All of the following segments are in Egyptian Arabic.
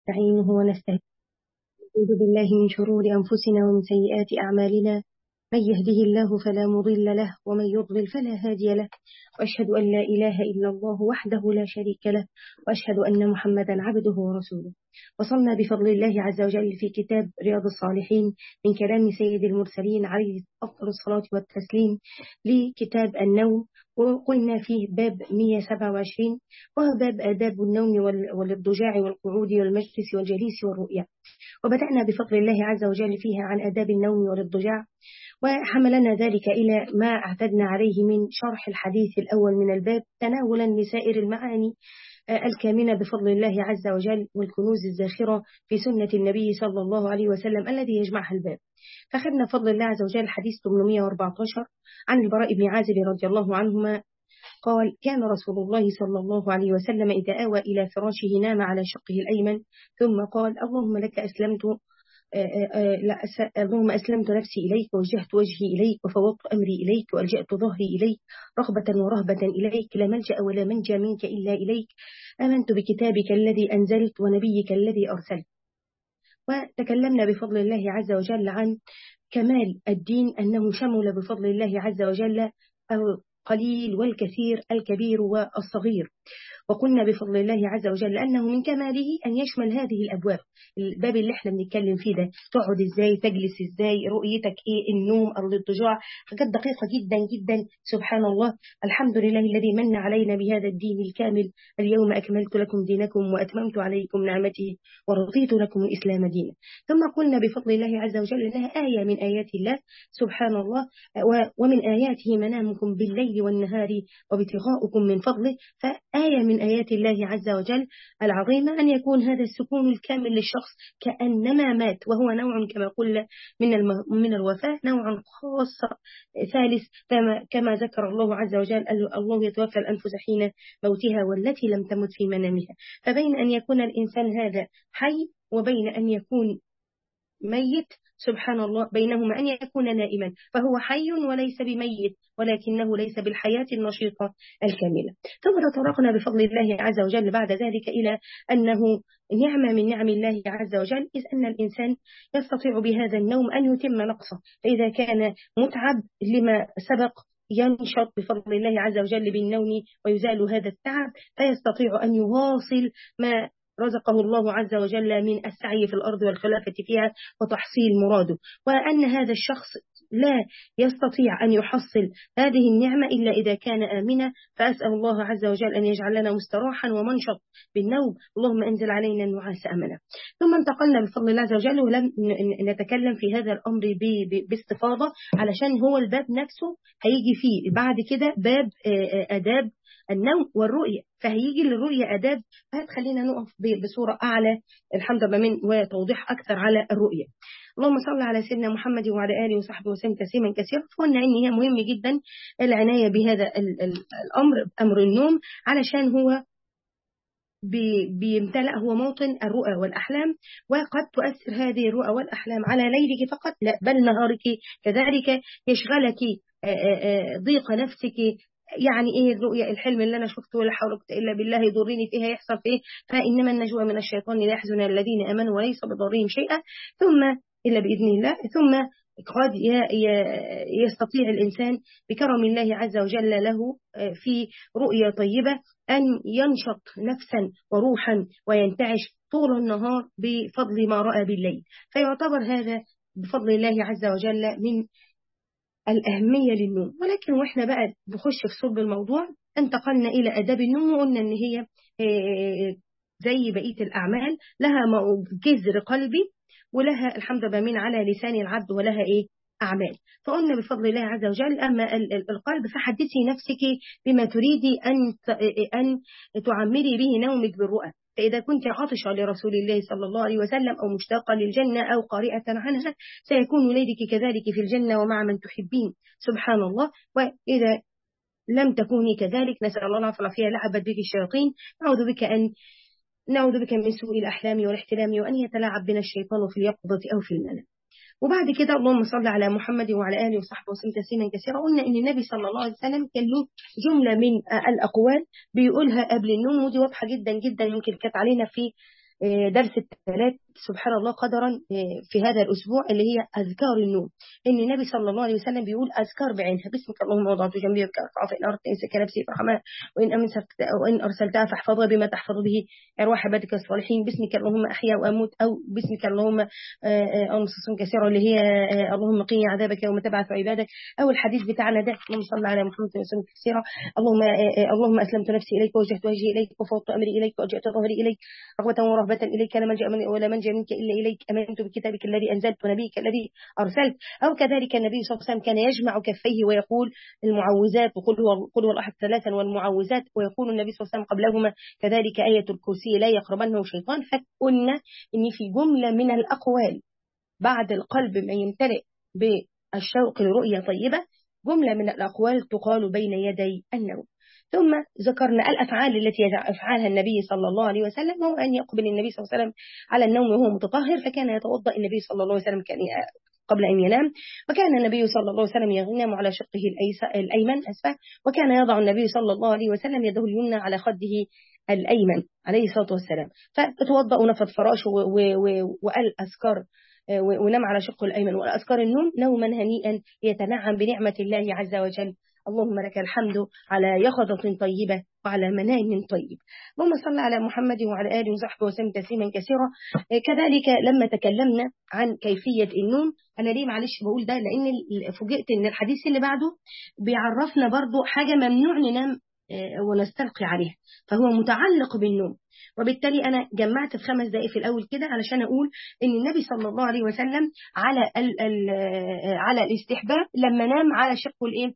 نستعينه ونستهديه نعوذ بالله من شرور أنفسنا ومن سيئات أعمالنا من يهده الله فلا مضل له ومن يضلل فلا هادي له وأشهد أن لا إله إلا الله وحده لا شريك له وأشهد أن محمدا عبده ورسوله وصلنا بفضل الله عز وجل في كتاب رياض الصالحين من كلام سيد المرسلين عليه أفضل الصلاة والتسليم لكتاب النوم وقلنا فيه باب 127 وهو باب آداب النوم والاضطجاع والقعود والمجلس والجليس والرؤيا وبدأنا بفضل الله عز وجل فيها عن آداب النوم والاضطجاع وحملنا ذلك إلى ما اعتدنا عليه من شرح الحديث الأول من الباب تناولا لسائر المعاني الكامنة بفضل الله عز وجل والكنوز الزاخرة في سنة النبي صلى الله عليه وسلم الذي يجمعها الباب فخذنا فضل الله عز وجل حديث 814 عن البراء بن عازب رضي الله عنهما قال كان رسول الله صلى الله عليه وسلم إذا آوى إلى فراشه نام على شقه الأيمن ثم قال اللهم لك أسلمت اللهم أسلمت نفسي إليك ووجهت وجهي إليك وفوضت أمري إليك وألجأت ظهري إليك رغبة ورهبة إليك لا ملجأ ولا منجى منك إلا إليك آمنت بكتابك الذي أنزلت ونبيك الذي أرسلت وتكلمنا بفضل الله عز وجل عن كمال الدين أنه شمل بفضل الله عز وجل القليل والكثير الكبير والصغير وقلنا بفضل الله عز وجل أنه من كماله أن يشمل هذه الأبواب الباب اللي احنا بنتكلم فيه ده تقعد ازاي تجلس ازاي رؤيتك ايه النوم الاضطجاع حاجات دقيقة جدا جدا سبحان الله الحمد لله الذي من علينا بهذا الدين الكامل اليوم أكملت لكم دينكم وأتممت عليكم نعمتي ورضيت لكم الإسلام دينا ثم قلنا بفضل الله عز وجل أنها آية من آيات الله سبحان الله ومن آياته منامكم بالليل والنهار وابتغاؤكم من فضله فآية من آيات الله عز وجل العظيمة أن يكون هذا السكون الكامل للشخص كأنما مات وهو نوع كما قلنا من من الوفاة نوع خاص ثالث كما ذكر الله عز وجل الله يتوفى الأنفس حين موتها والتي لم تمت في منامها فبين أن يكون الإنسان هذا حي وبين أن يكون ميت سبحان الله بينهما أن يكون نائما فهو حي وليس بميت ولكنه ليس بالحياة النشيطة الكاملة ثم تطرقنا بفضل الله عز وجل بعد ذلك إلى أنه نعمة من نعم الله عز وجل إذ أن الإنسان يستطيع بهذا النوم أن يتم نقصه فإذا كان متعب لما سبق ينشط بفضل الله عز وجل بالنوم ويزال هذا التعب فيستطيع أن يواصل ما رزقه الله عز وجل من السعي في الأرض والخلافة فيها وتحصيل مراده وأن هذا الشخص لا يستطيع أن يحصل هذه النعمة إلا إذا كان آمنا فأسأل الله عز وجل أن يجعل لنا مستراحا ومنشط بالنوم اللهم أنزل علينا النعاس أمنا ثم انتقلنا بفضل الله عز وجل ولم نتكلم في هذا الأمر باستفاضة علشان هو الباب نفسه هيجي فيه بعد كده باب أداب النوم والرؤية فهيجي للرؤية أداب فهتخلينا نقف بصورة أعلى الحمد لله من وتوضيح أكثر على الرؤية اللهم صل على سيدنا محمد وعلى آله وصحبه وسلم تسليما كثيرا فقلنا إن هي مهم جدا العناية بهذا الأمر أمر النوم علشان هو بيمتلأ هو موطن الرؤى والأحلام وقد تؤثر هذه الرؤى والأحلام على ليلك فقط لا بل نهارك كذلك يشغلك ضيق نفسك يعني ايه الرؤيا الحلم اللي انا شفته ولا حول الا بالله يضرني فيها يحصل فيه فانما النجوى من الشيطان لا يحزن الذين امنوا وليس بضرهم شيئا ثم الا باذن الله ثم قد يستطيع الإنسان بكرم الله عز وجل له في رؤية طيبة أن ينشط نفسا وروحا وينتعش طول النهار بفضل ما رأى بالليل فيعتبر هذا بفضل الله عز وجل من الأهمية للنوم ولكن وإحنا بقى بخش في صلب الموضوع انتقلنا إلى أداب النوم وقلنا إن هي زي بقية الأعمال لها جذر قلبي ولها الحمد لله من على لسان العبد ولها إيه أعمال فقلنا بفضل الله عز وجل أما القلب فحدثي نفسك بما تريدي أن أن تعمري به نومك بالرؤى فإذا كنت عاطشة لرسول الله صلى الله عليه وسلم أو مشتاقة للجنة أو قارئة عنها سيكون ليلك كذلك في الجنة ومع من تحبين سبحان الله وإذا لم تكوني كذلك نسأل الله العافية والعافية لعبت بك الشياطين نعوذ بك أن نعوذ بك من سوء الأحلام والاحتلام وأن يتلاعب بنا الشيطان في اليقظة أو في المنام وبعد كده اللهم صل على محمد وعلى آله وصحبه وسلم تسليما كثيرا قلنا إن النبي صلى الله عليه وسلم كان له جملة من الأقوال بيقولها قبل النوم ودي واضحة جدا جدا يمكن كانت علينا في درس الثلاث سبحان الله قدرا في هذا الأسبوع اللي هي أذكار النوم إن النبي صلى الله عليه وسلم بيقول أذكار بعينها باسمك اللهم وضعت جنبي بك في الأرض إنسك نفسي فرحمها وإن أمسك وإن أرسلتها فاحفظها بما تحفظ به أرواح عبادك الصالحين باسمك اللهم أحيا وأموت أو باسمك اللهم أنصص كثيرة اللي هي اللهم قيني عذابك يوم تبعث عبادك أو الحديث بتاعنا ده اللهم صل على محمد وسلم كثيرا اللهم اللهم أسلمت نفسي إليك ووجهت وجهي إليك وفوضت أمري إليك وأجأت ظهري إليك رغبة ورهبة إليك لا ملجأ من ولا منجا منك إلا إليك أمنت بكتابك الذي أنزلت ونبيك الذي أرسلت أو كذلك النبي صلى الله عليه وسلم كان يجمع كفيه ويقول المعوذات وقل هو قل هو الأحد ثلاثا والمعوذات ويقول النبي صلى الله عليه وسلم قبلهما كذلك آية الكرسي لا يقربنه شيطان فقلنا إن في جملة من الأقوال بعد القلب ما يمتلئ بالشوق لرؤية طيبة جملة من الأقوال تقال بين يدي النوم ثم ذكرنا الأفعال التي يفعلها النبي صلى الله عليه وسلم وهو أن يقبل النبي صلى الله عليه وسلم على النوم وهو متطهر فكان يتوضأ النبي صلى الله عليه وسلم كان قبل أن ينام وكان النبي صلى الله عليه وسلم ينام على شقه الأيمن أسفه وكان يضع النبي صلى الله عليه وسلم يده اليمنى على خده الأيمن عليه الصلاة والسلام فتوضأ ونفض فراشه وقال أذكار ونام على شقه الأيمن وأذكار النوم نوما هنيئا يتنعم بنعمة الله عز وجل اللهم لك الحمد على يقظة طيبة وعلى منام طيب اللهم صل على محمد وعلى آله وصحبه وسلم تسليما كثيرا كذلك لما تكلمنا عن كيفية النوم أنا ليه معلش بقول ده لأن فوجئت إن الحديث اللي بعده بيعرفنا برضو حاجة ممنوع ننام ونستلقي عليها فهو متعلق بالنوم وبالتالي أنا جمعت في خمس دقائق في الأول كده علشان أقول إن النبي صلى الله عليه وسلم على ال ال على الاستحباب لما نام على شقه الإيه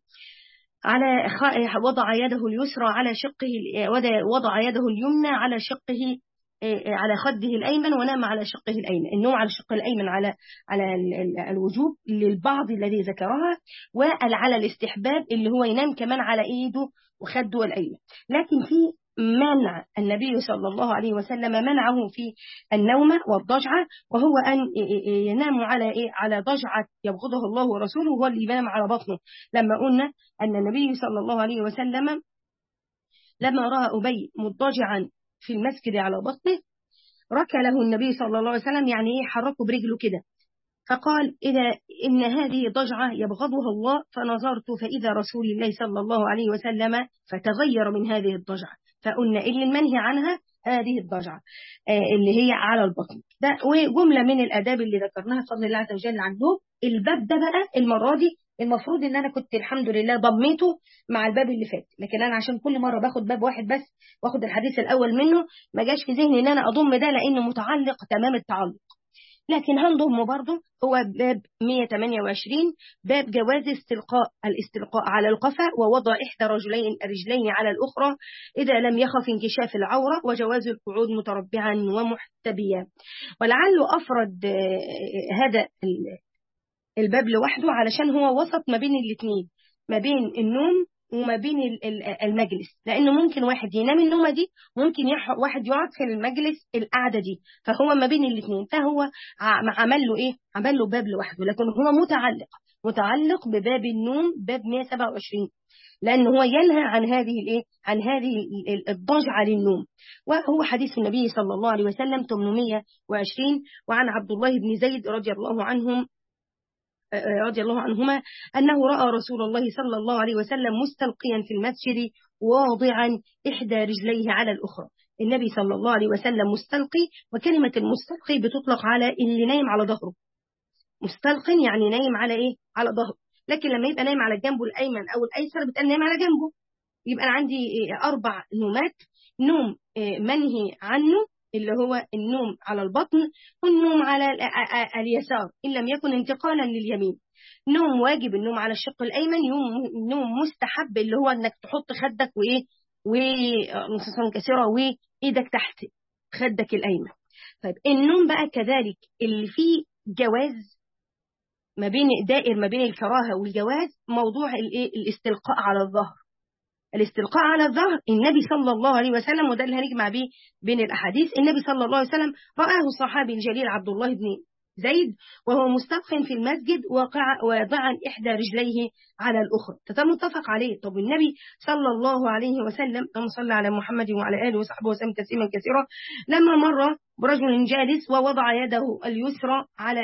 على وضع يده اليسرى على شقه وضع يده اليمنى على شقه على خده الأيمن ونام على شقه الأيمن النوم على الشق الأيمن على على الوجوب للبعض الذي ذكرها وعلى الاستحباب اللي هو ينام كمان على إيده وخده الأيمن لكن في منع النبي صلى الله عليه وسلم منعه في النوم والضجعة وهو أن ينام على إيه؟ على ضجعة يبغضه الله ورسوله هو اللي ينام على بطنه لما قلنا أن النبي صلى الله عليه وسلم لما رأى أبي مضطجعا في المسجد على بطنه ركله النبي صلى الله عليه وسلم يعني إيه حركه برجله كده فقال إذا إن هذه ضجعة يبغضها الله فنظرت فإذا رسول الله صلى الله عليه وسلم فتغير من هذه الضجعة فقلنا اللي المنهي عنها هذه الضجعة اللي هي على البطن ده وجملة من الآداب اللي ذكرناها فضل الله عز وجل عنه الباب ده بقى المرة دي المفروض ان انا كنت الحمد لله ضميته مع الباب اللي فات لكن انا عشان كل مره باخد باب واحد بس واخد الحديث الاول منه ما جاش في ذهني ان انا اضم ده لانه متعلق تمام التعلق لكن هنضمه برضه هو باب 128 باب جواز استلقاء الاستلقاء على القفا ووضع إحدى رجلين رجلين على الأخرى إذا لم يخف انكشاف العورة وجواز القعود متربعا ومحتبيا ولعله أفرد هذا الباب لوحده علشان هو وسط ما بين الاثنين ما بين النوم وما بين المجلس لانه ممكن واحد ينام النومه دي ممكن واحد يقعد في المجلس القعده دي فهو ما بين الاثنين فهو عمل له ايه عمل له باب لوحده لكن هو متعلق متعلق بباب النوم باب 127 لأنه هو ينهى عن هذه الايه عن هذه الضجعة للنوم وهو حديث النبي صلى الله عليه وسلم 820 وعن عبد الله بن زيد رضي الله عنهم رضي الله عنهما أنه رأى رسول الله صلى الله عليه وسلم مستلقيا في المسجد واضعا إحدى رجليه على الأخرى النبي صلى الله عليه وسلم مستلقي وكلمة المستلقي بتطلق على اللي نايم على ظهره مستلقي يعني نايم على إيه؟ على ظهره لكن لما يبقى نايم على جنبه الأيمن أو الأيسر بتبقى نايم على جنبه يبقى أنا عندي أربع نومات نوم منهي عنه اللي هو النوم على البطن والنوم على اليسار إن لم يكن انتقالا لليمين نوم واجب النوم على الشق الأيمن نوم مستحب اللي هو أنك تحط خدك وإيه ونصصا كثيرة وإيدك تحت خدك الأيمن طيب النوم بقى كذلك اللي فيه جواز ما بين دائر ما بين الكراهة والجواز موضوع الاستلقاء على الظهر الاستلقاء على الظهر النبي صلى الله عليه وسلم وده اللي هنجمع به بين الأحاديث النبي صلى الله عليه وسلم رآه الصحابي الجليل عبد الله بن زيد وهو مستلق في المسجد وقع واضعا إحدى رجليه على الأخرى ده متفق عليه طب النبي صلى الله عليه وسلم اللهم صل على محمد وعلى آله وصحبه وسلم تسليما كثيرا لما مر برجل جالس ووضع يده اليسرى على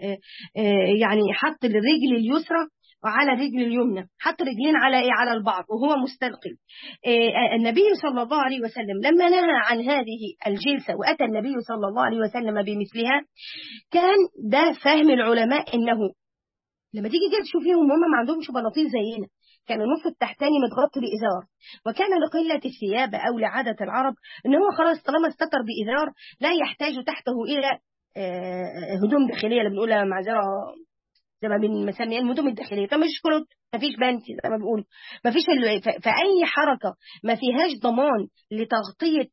يعني حط الرجل اليسرى وعلى الرجل اليمنى حط رجلين على ايه على البعض وهو مستلقي النبي صلى الله عليه وسلم لما نهى عن هذه الجلسه واتى النبي صلى الله عليه وسلم بمثلها كان ده فهم العلماء انه لما تيجي كده تشوفيهم هم ما عندهمش بناطيل زينا كان النص التحتاني متغطي بإزار وكان لقلة الثياب أو لعادة العرب إن هو خلاص طالما استتر بإزار لا يحتاج تحته إلى هدوم داخلية اللي بنقولها معذرة زي ما بنسميها الهدوم الداخليه طب مش كروت مفيش بنتي زي ما بيقولوا مفيش فاي حركه ما فيهاش ضمان لتغطيه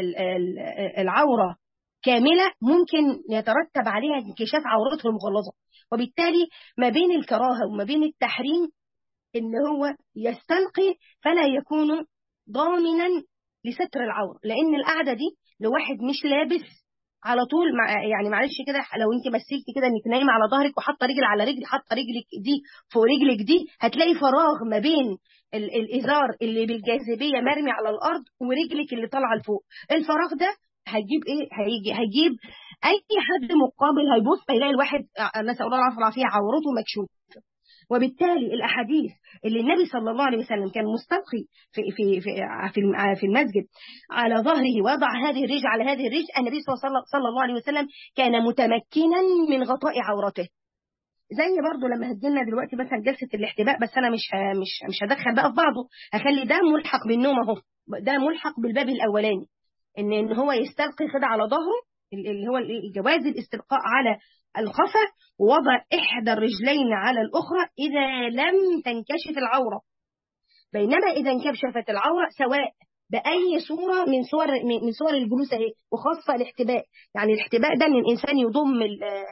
العوره كامله ممكن يترتب عليها انكشاف عورته المغلظه وبالتالي ما بين الكراهه وما بين التحريم ان هو يستلقي فلا يكون ضامنا لستر العوره لان القعده دي لواحد مش لابس على طول مع يعني معلش كده لو انت مثلتي كده انك نايمه على ظهرك وحاطه رجل على رجل حاطه رجلك دي فوق رجلك دي هتلاقي فراغ ما بين ال الازار اللي بالجاذبيه مرمي على الارض ورجلك اللي طالعه لفوق الفراغ ده هيجيب ايه هيجي هيجيب اي حد مقابل هيبص هيلاقي الواحد نسال الله العافيه والعافيه عورته مكشوفه وبالتالي الاحاديث اللي النبي صلى الله عليه وسلم كان مستلقي في في في في في المسجد على ظهره وضع هذه الرجل على هذه الرجل النبي صلى الله عليه وسلم كان متمكنا من غطاء عورته زي برضه لما هتجيلنا دلوقتي مثلا جلسه الاحتباء بس انا مش مش مش هدخل بقى في بعضه هخلي ده ملحق بالنوم اهو ده ملحق بالباب الاولاني ان ان هو يستلقي كده على ظهره اللي هو جواز الاستلقاء على القفا ووضع إحدى الرجلين على الأخرى إذا لم تنكشف العورة بينما إذا انكشفت العورة سواء بأي صورة من صور من صور الجلوس اهي وخاصة الاحتباء يعني الاحتباء ده إن الإنسان يضم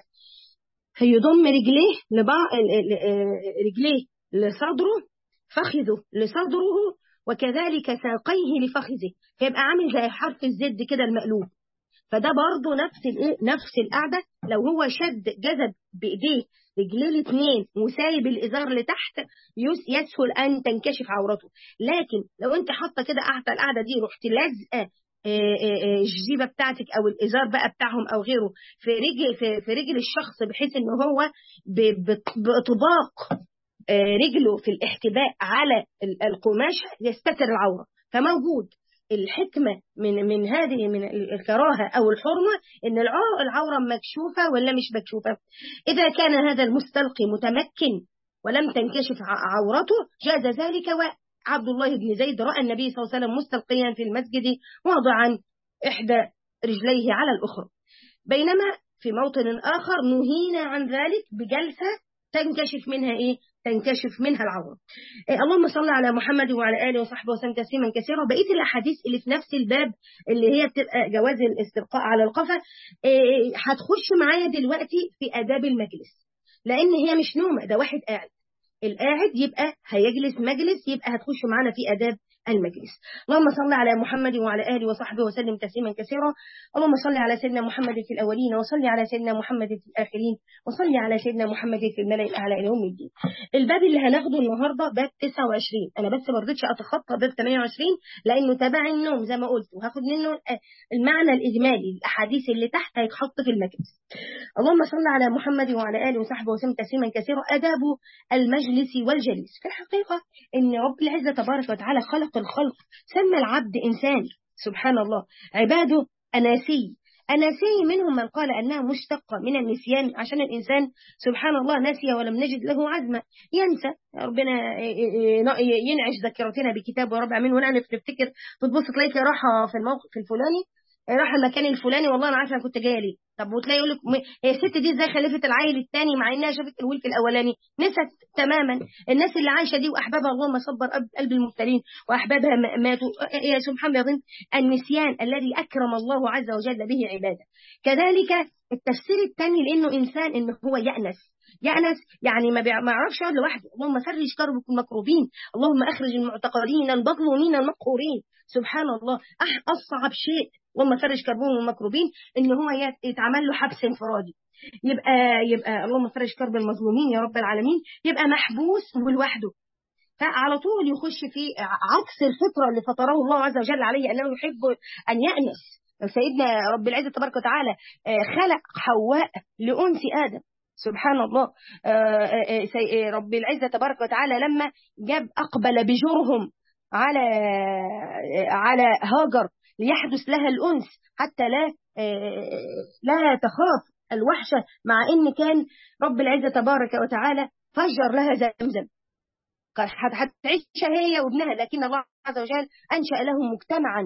يضم رجليه لبعض رجليه لصدره فخذه لصدره وكذلك ساقيه لفخذه فيبقى عامل زي حرف الزد كده المقلوب فده برضه نفس الايه نفس القعده لو هو شد جذب بايديه رجليه الاثنين وسايب الازار لتحت يسهل ان تنكشف عورته لكن لو انت حاطه كده قاعده القعده دي رحت لازقه الجزيبه بتاعتك او الازار بقى بتاعهم او غيره في رجل في, في رجل الشخص بحيث ان هو باطباق رجله في الاحتباء على القماشه يستتر العوره فموجود الحكمة من من هذه من الكراهة أو الحرمة إن العورة مكشوفة ولا مش مكشوفة إذا كان هذا المستلقي متمكن ولم تنكشف عورته جاز ذلك وعبد الله بن زيد رأى النبي صلى الله عليه وسلم مستلقيا في المسجد واضعا إحدى رجليه على الأخرى بينما في موطن آخر نهينا عن ذلك بجلسة تنكشف منها إيه تنكشف منها العورة إيه اللهم صل على محمد وعلى آله وصحبه وسلم تسليما كثيرا بقية الأحاديث اللي في نفس الباب اللي هي بتبقى جواز الاستلقاء على القفا إيه هتخش معايا دلوقتي في آداب المجلس لأن هي مش نومة ده واحد قاعد القاعد يبقى هيجلس مجلس يبقى هتخش معانا في آداب المجلس اللهم صل على محمد وعلى آله وصحبه وسلم تسليما كثيرا اللهم صل على سيدنا محمد في الأولين وصل على سيدنا محمد في الآخرين وصل على سيدنا محمد في الملأ الأعلى إلى يوم الدين الباب اللي هناخده النهاردة باب 29 أنا بس ما رضيتش أتخطى باب 28 لأنه تبع النوم زي ما قلت وهاخد منه المعنى الإجمالي الأحاديث اللي تحت هيتحط في المجلس اللهم صل على محمد وعلى آله وصحبه وسلم تسليما كثيرا أداب المجلس والجليس في الحقيقة إن رب العزة تبارك وتعالى خلق الخلق سمى العبد إنسان سبحان الله عباده أناسي أناسي منهم من قال أنها مشتقة من النسيان عشان الإنسان سبحان الله نسي ولم نجد له عزمة ينسى ربنا ينعش ذاكرتنا بكتاب وربع منه ونعرف نفتكر تبص تلاقي راحة في الموقف الفلاني راح المكان الفلاني والله انا عارفه انا كنت جايه ليه طب وتلاقي يقول لك هي الست دي ازاي خلفت العيل الثاني مع انها شافت الولد الاولاني نست تماما الناس اللي عايشه دي واحبابها اللهم صبر قلب المبتلين واحبابها ماتوا يا سبحان الله النسيان الذي اكرم الله عز وجل به عباده كذلك التفسير الثاني لانه انسان انه هو يأنس يأنس يعني ما بيعرفش يقعد لوحده اللهم فرج كرب المكروبين اللهم اخرج المعتقلين المظلومين المقهورين سبحان الله أصعب شيء اللهم فرج كربهم المكروبين ان هو يتعمل له حبس انفرادي يبقى يبقى اللهم فرج كرب المظلومين يا رب العالمين يبقى محبوس ولوحده فعلى طول يخش في عكس الفطره اللي فطره الله عز وجل عليه انه يحب ان يأنس سيدنا رب العزة تبارك وتعالى خلق حواء لأنس آدم سبحان الله رب العزة تبارك وتعالى لما جاب أقبل بجرهم على على هاجر ليحدث لها الأنس حتى لا لا تخاف الوحشة مع إن كان رب العزة تبارك وتعالى فجر لها زمزم هتعيش هي وابنها لكن الله عز وجل أنشأ لهم مجتمعا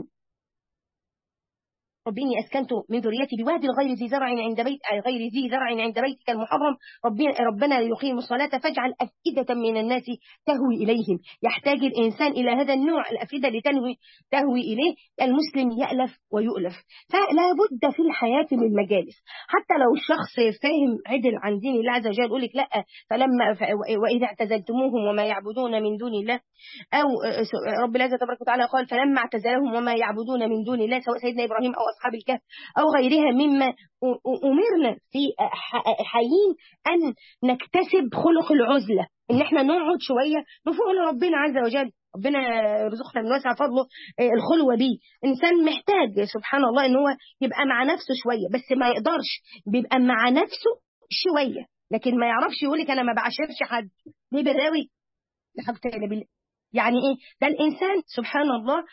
رب إني أسكنت من ذريتي بواد غير ذي زرع عند بيت غير ذي زرع عند بيتك المحرم ربنا ربنا يقيم الصلاة فاجعل أفئدة من الناس تهوي إليهم يحتاج الإنسان إلى هذا النوع الأفئدة لتنوي تهوي إليه المسلم يألف ويؤلف فلا بد في الحياة من مجالس حتى لو الشخص فاهم عدل عن دين الله عز وجل يقول لك لا فلما وإذا اعتزلتموهم وما يعبدون من دون الله أو رب العزة تبارك وتعالى قال فلما اعتزلهم وما يعبدون من دون الله سواء سيدنا إبراهيم أو أصحاب الكهف أو غيرها مما أمرنا في حيين أن نكتسب خلق العزلة إن احنا نقعد شوية نفوق لربنا عز وجل ربنا يرزقنا من واسع فضله الخلوة بيه إنسان محتاج سبحان الله إن هو يبقى مع نفسه شوية بس ما يقدرش بيبقى مع نفسه شوية لكن ما يعرفش يقول لك أنا ما بعاشرش حد ليه براوي بالله يعني إيه ده الإنسان سبحان الله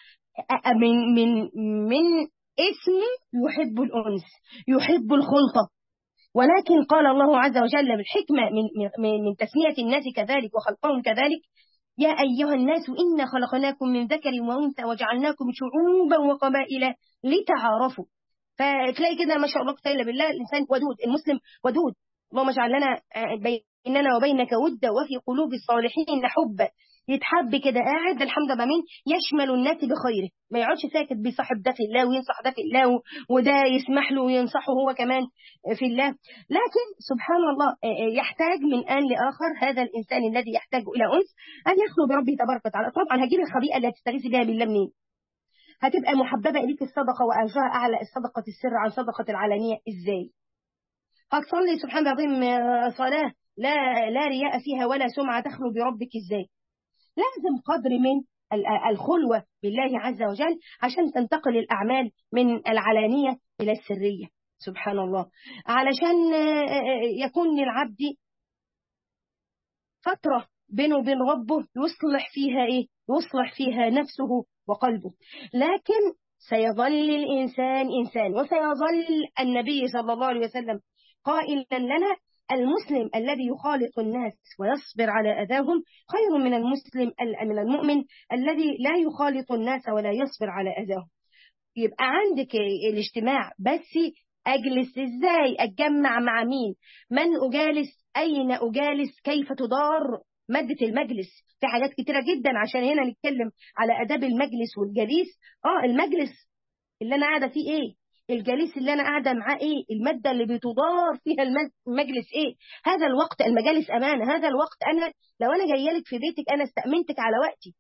من من من اسم يحب الأنس يحب الخلطة ولكن قال الله عز وجل بالحكمة من, من, من تسمية الناس كذلك وخلقهم كذلك يا أيها الناس إنا خلقناكم من ذكر وأنثى وجعلناكم شعوبا وقبائل لتعارفوا فتلاقي كده ما شاء الله قتيل بالله الإنسان ودود المسلم ودود اللهم اجعل لنا بيننا وبينك ودة وفي قلوب الصالحين حبا يتحب كده قاعد الحمد لله مين يشمل الناس بخيره ما يقعدش ساكت بيصاحب ده في الله وينصح ده في الله وده يسمح له وينصحه هو كمان في الله لكن سبحان الله يحتاج من آن لآخر هذا الإنسان الذي يحتاج إلى أنس أن يخلو بربه تبارك وتعالى طبعا هجيب الخبيئة اللي هتستغيثي بها بالله منين هتبقى محببة إليك الصدقة وأجرها أعلى الصدقة السر عن صدقة العلانية إزاي هتصلي سبحان العظيم صلاة لا لا رياء فيها ولا سمعة تخلو بربك إزاي لازم قدر من الخلوة بالله عز وجل عشان تنتقل الأعمال من العلانية إلى السرية سبحان الله علشان يكون للعبد فترة بينه وبين ربه يصلح فيها إيه؟ يصلح فيها نفسه وقلبه لكن سيظل الإنسان إنسان وسيظل النبي صلى الله عليه وسلم قائلا لنا المسلم الذي يخالط الناس ويصبر على أذاهم خير من المسلم من المؤمن الذي لا يخالط الناس ولا يصبر على أذاهم يبقى عندك الاجتماع بس أجلس إزاي أتجمع مع مين من أجالس أين أجالس كيف تدار مادة المجلس في حاجات كتيرة جدا عشان هنا نتكلم على أداب المجلس والجليس آه المجلس اللي أنا قاعدة فيه إيه الجليس اللي انا قاعده معاه ايه الماده اللي بتدار فيها المجلس ايه هذا الوقت المجالس امانه هذا الوقت انا لو انا جايه لك في بيتك انا استامنتك على وقتي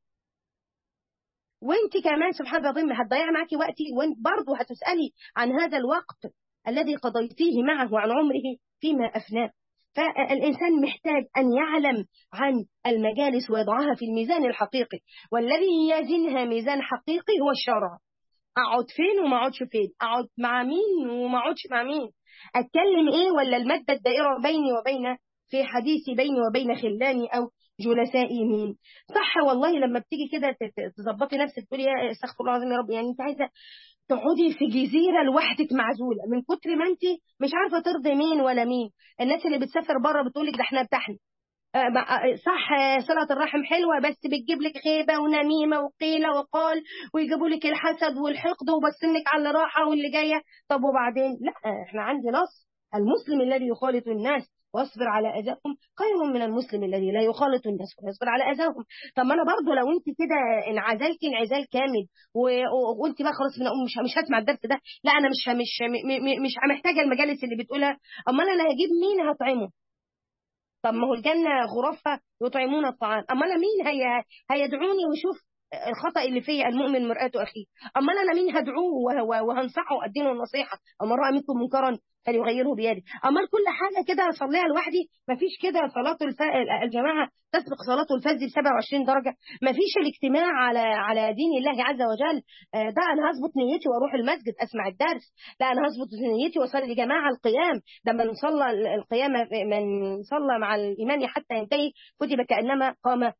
وانت كمان سبحان الله هتضيع معاكي وقتي وانت برضه هتسالي عن هذا الوقت الذي قضيتيه معه عن عمره فيما افناه فالإنسان محتاج أن يعلم عن المجالس ويضعها في الميزان الحقيقي والذي يزنها ميزان حقيقي هو الشرع اقعد فين وما اقعدش فين اقعد مع مين وما اقعدش مع مين اتكلم ايه ولا الماده الدائره بيني وبين في حديثي بيني وبين خلاني او جلسائي مين صح والله لما بتيجي كده تظبطي نفسك تقولي يا استغفر الله العظيم يا رب يعني انت عايزه تقعدي في جزيره لوحدك معزوله من كتر ما انت مش عارفه ترضي مين ولا مين الناس اللي بتسافر بره بتقول لك ده احنا بتاعنا صح صلة الرحم حلوة بس بتجيب لك غيبة ونميمة وقيلة وقال ويجيبوا لك الحسد والحقد وبصنك على اللي راحة واللي جاية طب وبعدين لا احنا عندي نص المسلم الذي يخالط الناس واصبر على اذاهم خير من المسلم الذي لا يخالط الناس ويصبر على اذاهم طب ما انا برضه لو انت كده انعزلتي انعزال كامل و... و... وانت بقى خلاص من مش مش هسمع الدرس ده لا انا مش مش م... مش محتاجه المجالس اللي بتقولها امال انا هجيب مين هطعمه طب ما هو الجنة غرفها يطعمون الطعام أما أنا مين هي هيدعوني ويشوف الخطأ اللي فيا المؤمن مرآة أخيه أما أنا مين هدعوه وهنصحه وأدينه النصيحة أما رأى منكم منكرا فليغيره بيده أما كل حاجة كده أصليها لوحدي مفيش كده صلاة الف... الجماعة تسبق صلاة الفجر ب 27 درجة مفيش الاجتماع على على دين الله عز وجل ده أنا هظبط نيتي وأروح المسجد أسمع الدرس لا أنا هظبط نيتي وأصلي جماعة القيام ده من صلى القيام من صلى مع الإمام حتى ينتهي كتب كأنما قام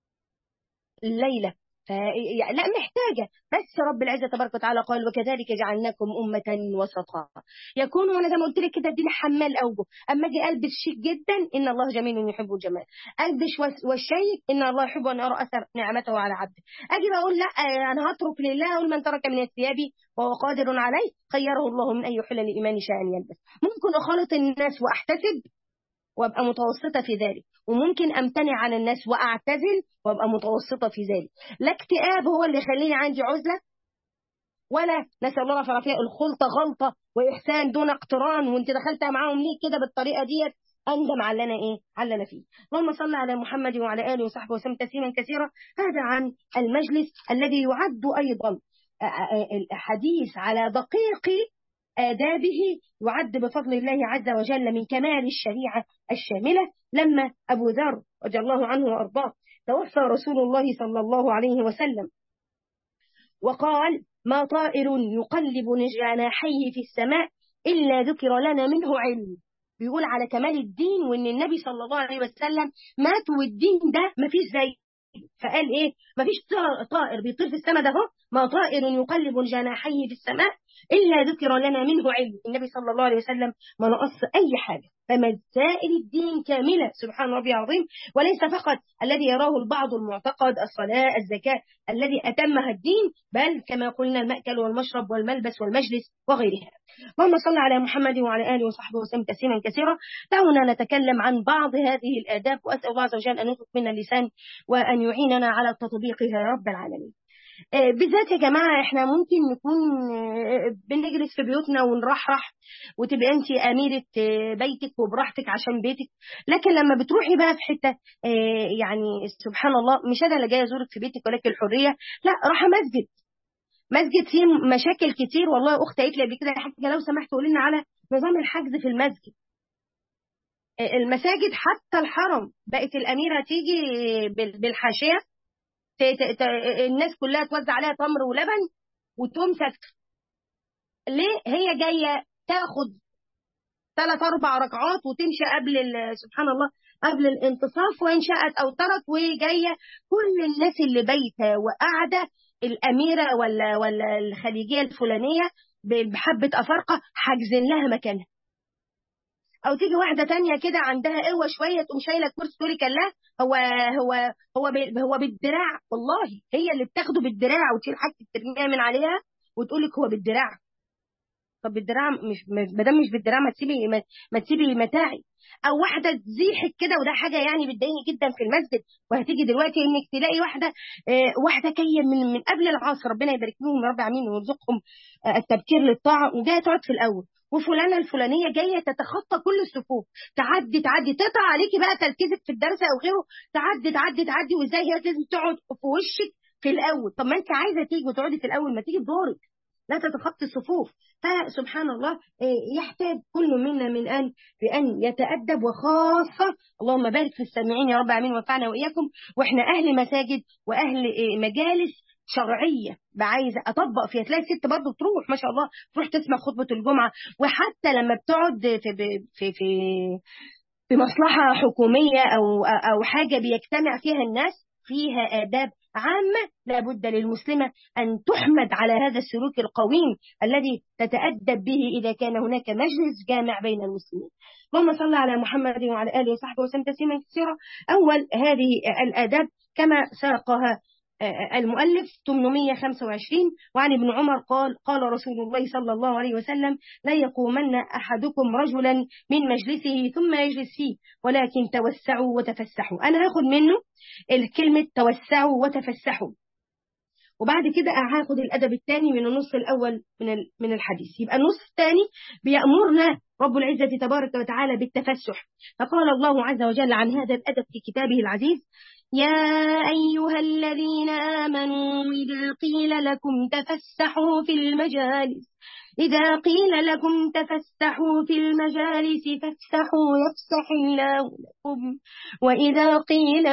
الليلة ف... لا محتاجة بس رب العزة تبارك وتعالى قال وكذلك جعلناكم أمة وسطا يكون وانا زي ما قلت لك كده دي حمال أوجه أما أجي ألبس شيك جدا إن الله جميل يحب الجمال ألبس والشيك إن الله يحب أن أرى أثر نعمته على عبده أجي بقول لا أنا هترك لله أقول من ترك من الثياب وهو قادر عليه خيره الله من أن يحل الإيمان شاء يلبس ممكن أخالط الناس وأحتسب وابقى متوسطة في ذلك وممكن امتنع عن الناس واعتزل وابقى متوسطة في ذلك لا اكتئاب هو اللي يخليني عندي عزلة ولا نسأل الله العافية الخلطة غلطة وإحسان دون اقتران وانت دخلت معاهم ليه كده بالطريقة ديت أندم على أنا إيه على أنا فيه اللهم صل على محمد وعلى آله وصحبه وسلم تسليما كثيرا هذا عن المجلس الذي يعد أيضا الحديث على دقيق آدابه يعد بفضل الله عز وجل من كمال الشريعة الشاملة لما أبو ذر رضي الله عنه وأرضاه توفى رسول الله صلى الله عليه وسلم وقال ما طائر يقلب جناحيه في السماء إلا ذكر لنا منه علم بيقول على كمال الدين وإن النبي صلى الله عليه وسلم مات والدين ده ما فيش زي فقال إيه ما فيش طائر بيطير في السماء ده هو ما طائر يقلب جناحيه في السماء إلا ذكر لنا منه علم النبي صلى الله عليه وسلم ما نقص أي حاجة فمسائل الدين كاملة سبحان ربي عظيم وليس فقط الذي يراه البعض المعتقد الصلاة الزكاة الذي أتمها الدين بل كما قلنا المأكل والمشرب والملبس والمجلس وغيرها اللهم صل على محمد وعلى آله وصحبه وسلم تسليما كثيرا دعونا نتكلم عن بعض هذه الآداب وأسأل الله عز وجل أن يطلق منا اللسان وأن يعيننا على تطبيقها يا رب العالمين بالذات يا جماعة احنا ممكن نكون بنجلس في بيوتنا ونرحرح وتبقى انت أميرة بيتك وبراحتك عشان بيتك لكن لما بتروحي بقى في حتة يعني سبحان الله مش أنا اللي جاية أزورك في بيتك ولكن الحرية لا راح مسجد مسجد فيه مشاكل كتير والله أختي قالت لي قبل كده يا حاجة لو سمحت قولي لنا على نظام الحجز في المسجد المساجد حتى الحرم بقت الأميرة تيجي بالحاشية الناس كلها توزع عليها تمر ولبن وتقوم ساكته ليه هي جايه تاخد ثلاث اربع ركعات وتمشي قبل سبحان الله قبل الانتصاف وان شاءت او ترك وهي جايه كل الناس اللي بايته وقاعده الاميره ولا ولا الخليجيه الفلانيه بحبه افارقه حاجزين لها مكانها او تيجي واحده تانية كده عندها قوه شويه تقوم شايله الكرسي تقولي كلا هو هو هو هو بالدراع والله هي اللي بتاخده بالدراع وتشيل حاجه ترميها من عليها وتقول لك هو بالدراع طب بالدراع مش ما دام مش بالدراع ما تسيبي ما, ما تسيبي متاعي او واحده تزيحك كده وده حاجه يعني بتضايقني جدا في المسجد وهتيجي دلوقتي انك تلاقي واحده آه واحده جايه من من قبل العصر ربنا يبارك لهم يا رب امين ويرزقهم آه التبكير للطاعه وجايه تقعد في الاول وفلانة الفلانية جاية تتخطى كل الصفوف تعدي تعدي تقطع عليكي بقى تركيزك في الدرس أو غيره تعدي تعدي تعدي وإزاي هي لازم تقعد في وشك في الأول طب ما أنت عايزة تيجي وتقعدي في الأول ما تيجي بدورك لا تتخطي الصفوف فسبحان الله يحتاج كل منا من أن بأن يتأدب وخاصة اللهم بارك في السامعين يا رب العالمين وانفعنا وإياكم وإحنا أهل مساجد وأهل مجالس شرعية عايزة أطبق فيها تلاقي الست برضه تروح ما شاء الله تروح تسمع خطبة الجمعة وحتى لما بتقعد في في في في مصلحة حكومية أو أو حاجة بيجتمع فيها الناس فيها آداب عامة لابد للمسلمة أن تحمد على هذا السلوك القويم الذي تتأدب به إذا كان هناك مجلس جامع بين المسلمين اللهم صل على محمد وعلى آله وصحبه وسلم تسليما كثيرا أول هذه الآداب كما ساقها المؤلف 825 وعن ابن عمر قال قال رسول الله صلى الله عليه وسلم لا يقومن أحدكم رجلا من مجلسه ثم يجلس فيه ولكن توسعوا وتفسحوا أنا هاخد منه الكلمة توسعوا وتفسحوا وبعد كده هاخد الأدب الثاني من النص الأول من من الحديث يبقى النص الثاني بيأمرنا رب العزة تبارك وتعالى بالتفسح فقال الله عز وجل عن هذا الأدب في كتابه العزيز يا أيها الذين آمنوا إذا قيل لكم تفسحوا في المجالس إذا قيل لكم تفسحوا في المجالس فافسحوا يفسح الله لكم وإذا قيل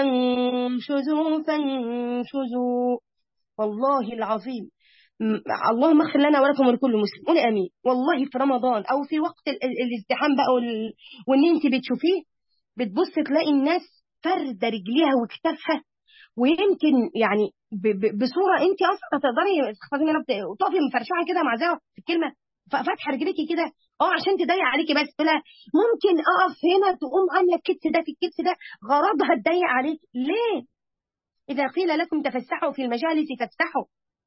انشزوا فانشزوا والله العظيم اللهم اغفر لنا ولكم ولكل مسلم قولي امين والله في رمضان او في وقت الازدحام بقى وان انت بتشوفيه بتبص تلاقي الناس فرده رجليها وكتافها ويمكن يعني بصوره انت اصلا تقدري تخفضي منها وتقفي مفرشعه كده مع زي في الكلمه فاتحه رجليكي كده اه عشان تضيق عليكي بس لا ممكن اقف هنا تقوم عامله الكتف ده في الكتف ده غرضها تضيق عليك ليه؟ اذا قيل لكم تفسحوا في المجالس فافسحوا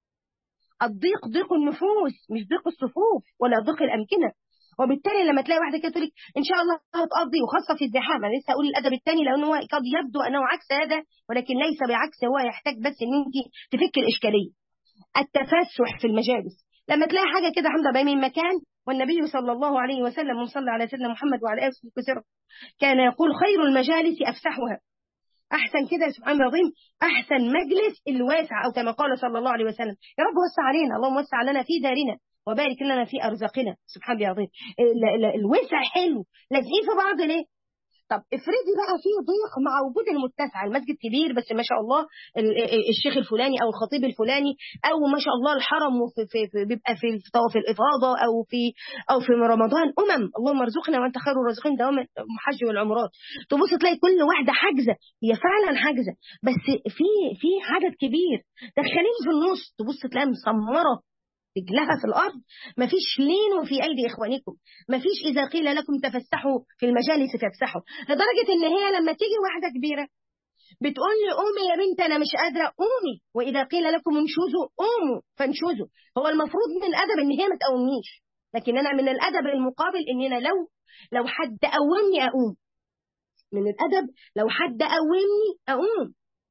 الضيق ضيق النفوس مش ضيق الصفوف ولا ضيق الامكنه وبالتالي لما تلاقي واحده كده تقول لك ان شاء الله هتقضي وخاصه في الزحام انا لسه اقول الادب الثاني لانه هو قد يبدو انه عكس هذا ولكن ليس بعكس هو يحتاج بس ان انت تفك الاشكاليه التفسح في المجالس لما تلاقي حاجه كده حمزه بقى من مكان والنبي صلى الله عليه وسلم وصلى على سيدنا محمد وعلى اله وصحبه كان يقول خير المجالس افسحها احسن كده سبحان الله العظيم احسن مجلس الواسع او كما قال صلى الله عليه وسلم يا رب وسع علينا اللهم وسع لنا في دارنا وبارك لنا في ارزاقنا سبحان الله العظيم الوسع حلو لازقين في بعض ليه طب افرضي بقى في ضيق مع وجود المتسع المسجد كبير بس ما شاء الله الشيخ الفلاني او الخطيب الفلاني او ما شاء الله الحرم في في في بيبقى في طواف الافاضه او في او في رمضان امم اللهم ارزقنا وانت خير الرازقين دوام الحج والعمرات تبص تلاقي كل واحده حاجزه هي فعلا حاجزه بس في في عدد كبير دخلين في النص تبص تلاقيها مسمره رجلها في الأرض مفيش لين في أيدي إخوانكم مفيش إذا قيل لكم تفسحوا في المجالس فافسحوا لدرجة إن هي لما تيجي واحدة كبيرة بتقول لي قومي يا بنت أنا مش قادرة قومي وإذا قيل لكم انشزوا قوموا فانشزوا هو المفروض من الأدب إن هي ما تقومنيش لكن أنا من الأدب المقابل إن أنا لو لو حد قومني أقوم من الأدب لو حد قومني أقوم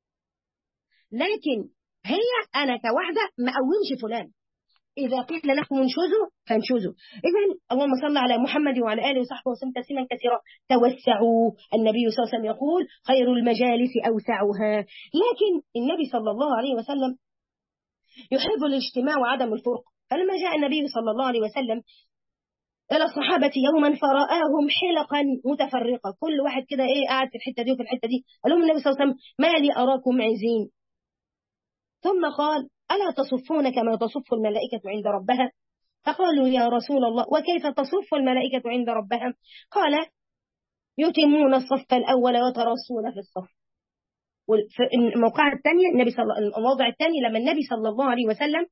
لكن هي أنا كواحدة ما أقومش فلان إذا قيل لكم انشزوا فانشزوا إذا اللهم صل على محمد وعلى آله وصحبه وسلم تسليما كثيرا توسعوا النبي صلى الله عليه وسلم يقول خير المجالس أوسعها لكن النبي صلى الله عليه وسلم يحب الاجتماع وعدم الفرق فلما جاء النبي صلى الله عليه وسلم إلى الصحابة يوما فرآهم حلقا متفرقة كل واحد كده إيه قاعد في الحتة دي وفي الحتة دي قال لهم النبي صلى الله عليه وسلم ما لي أراكم عزين ثم قال ألا تصفون كما تصف الملائكة عند ربها فقالوا يا رسول الله وكيف تصف الملائكة عند ربها قال يتمون الصف الأول وترصون في الصف في الموقع الثانية النبي صلى الموضع الثاني لما النبي صلى الله عليه وسلم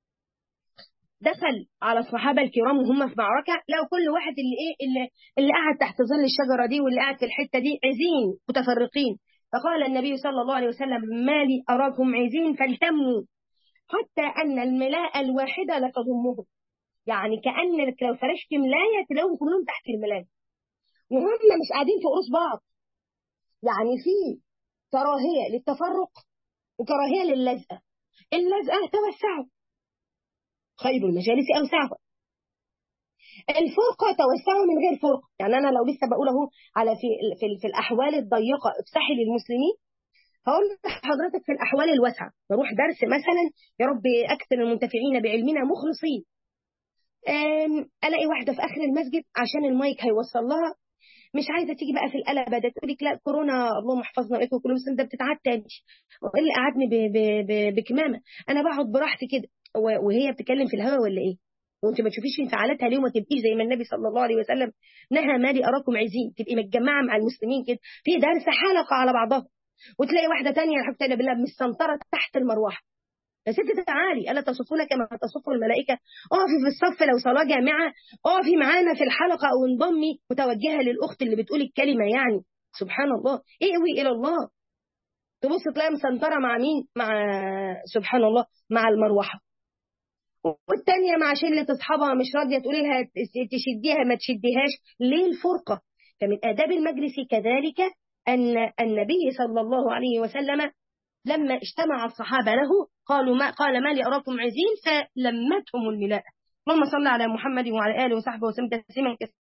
دخل على الصحابة الكرام وهم في معركة لو كل واحد اللي ايه اللي, اللي قاعد تحت ظل الشجرة دي واللي قاعد في الحتة دي عزين متفرقين فقال النبي صلى الله عليه وسلم ما لي أراكم عزين فالتموا حتى أن الملاءة الواحدة لا تضمهم يعني كأنك لو فرشت ملاية تلاقيهم كلهم تحت الملاية وهم مش قاعدين في قرص بعض يعني في كراهية للتفرق وكراهية للزقة اللزقة توسعوا خير المجالس أوسعها الفرقة توسعوا من غير فرق يعني أنا لو لسه بقول أهو على في, في, في الأحوال الضيقة افسحي للمسلمين هقول لحضرتك في الأحوال الواسعة بروح درس مثلا يا رب أكثر المنتفعين بعلمنا مخلصين ألاقي واحدة في آخر المسجد عشان المايك هيوصل لها مش عايزة تيجي بقى في القلبة ده تقول لك لا كورونا اللهم احفظنا وإياكم كل مسلم ده بتتعاد تاني اللي قعدني بكمامة أنا بقعد براحتي كده وهي بتتكلم في الهوا ولا إيه وانت ما تشوفيش انفعالاتها ليه وما تبقيش زي ما النبي صلى الله عليه وسلم نهى مالي اراكم عايزين تبقي متجمعه مع المسلمين كده في درس حلقه على بعضها وتلاقي واحده ثانيه الحمد بالله مستنطره تحت المروحه يا ست تعالي الا تصفون كما تصف الملائكه اقفي في الصف لو صلاه جامعه اقفي معانا في الحلقه او انضمي متوجهه للاخت اللي بتقول الكلمه يعني سبحان الله اقوي الى الله تبص تلاقي مسنطره مع مين مع سبحان الله مع المروحه والتانية مع شلة أصحابها مش راضية تقولي لها تشديها ما تشديهاش ليه الفرقة فمن آداب المجلس كذلك أن النبي صلى الله عليه وسلم لما اجتمع الصحابة له قالوا ما قال ما لي أراكم عزين فلمتهم الملاءة اللهم صل على محمد وعلى آله وصحبه وسلم تسليما كثيرا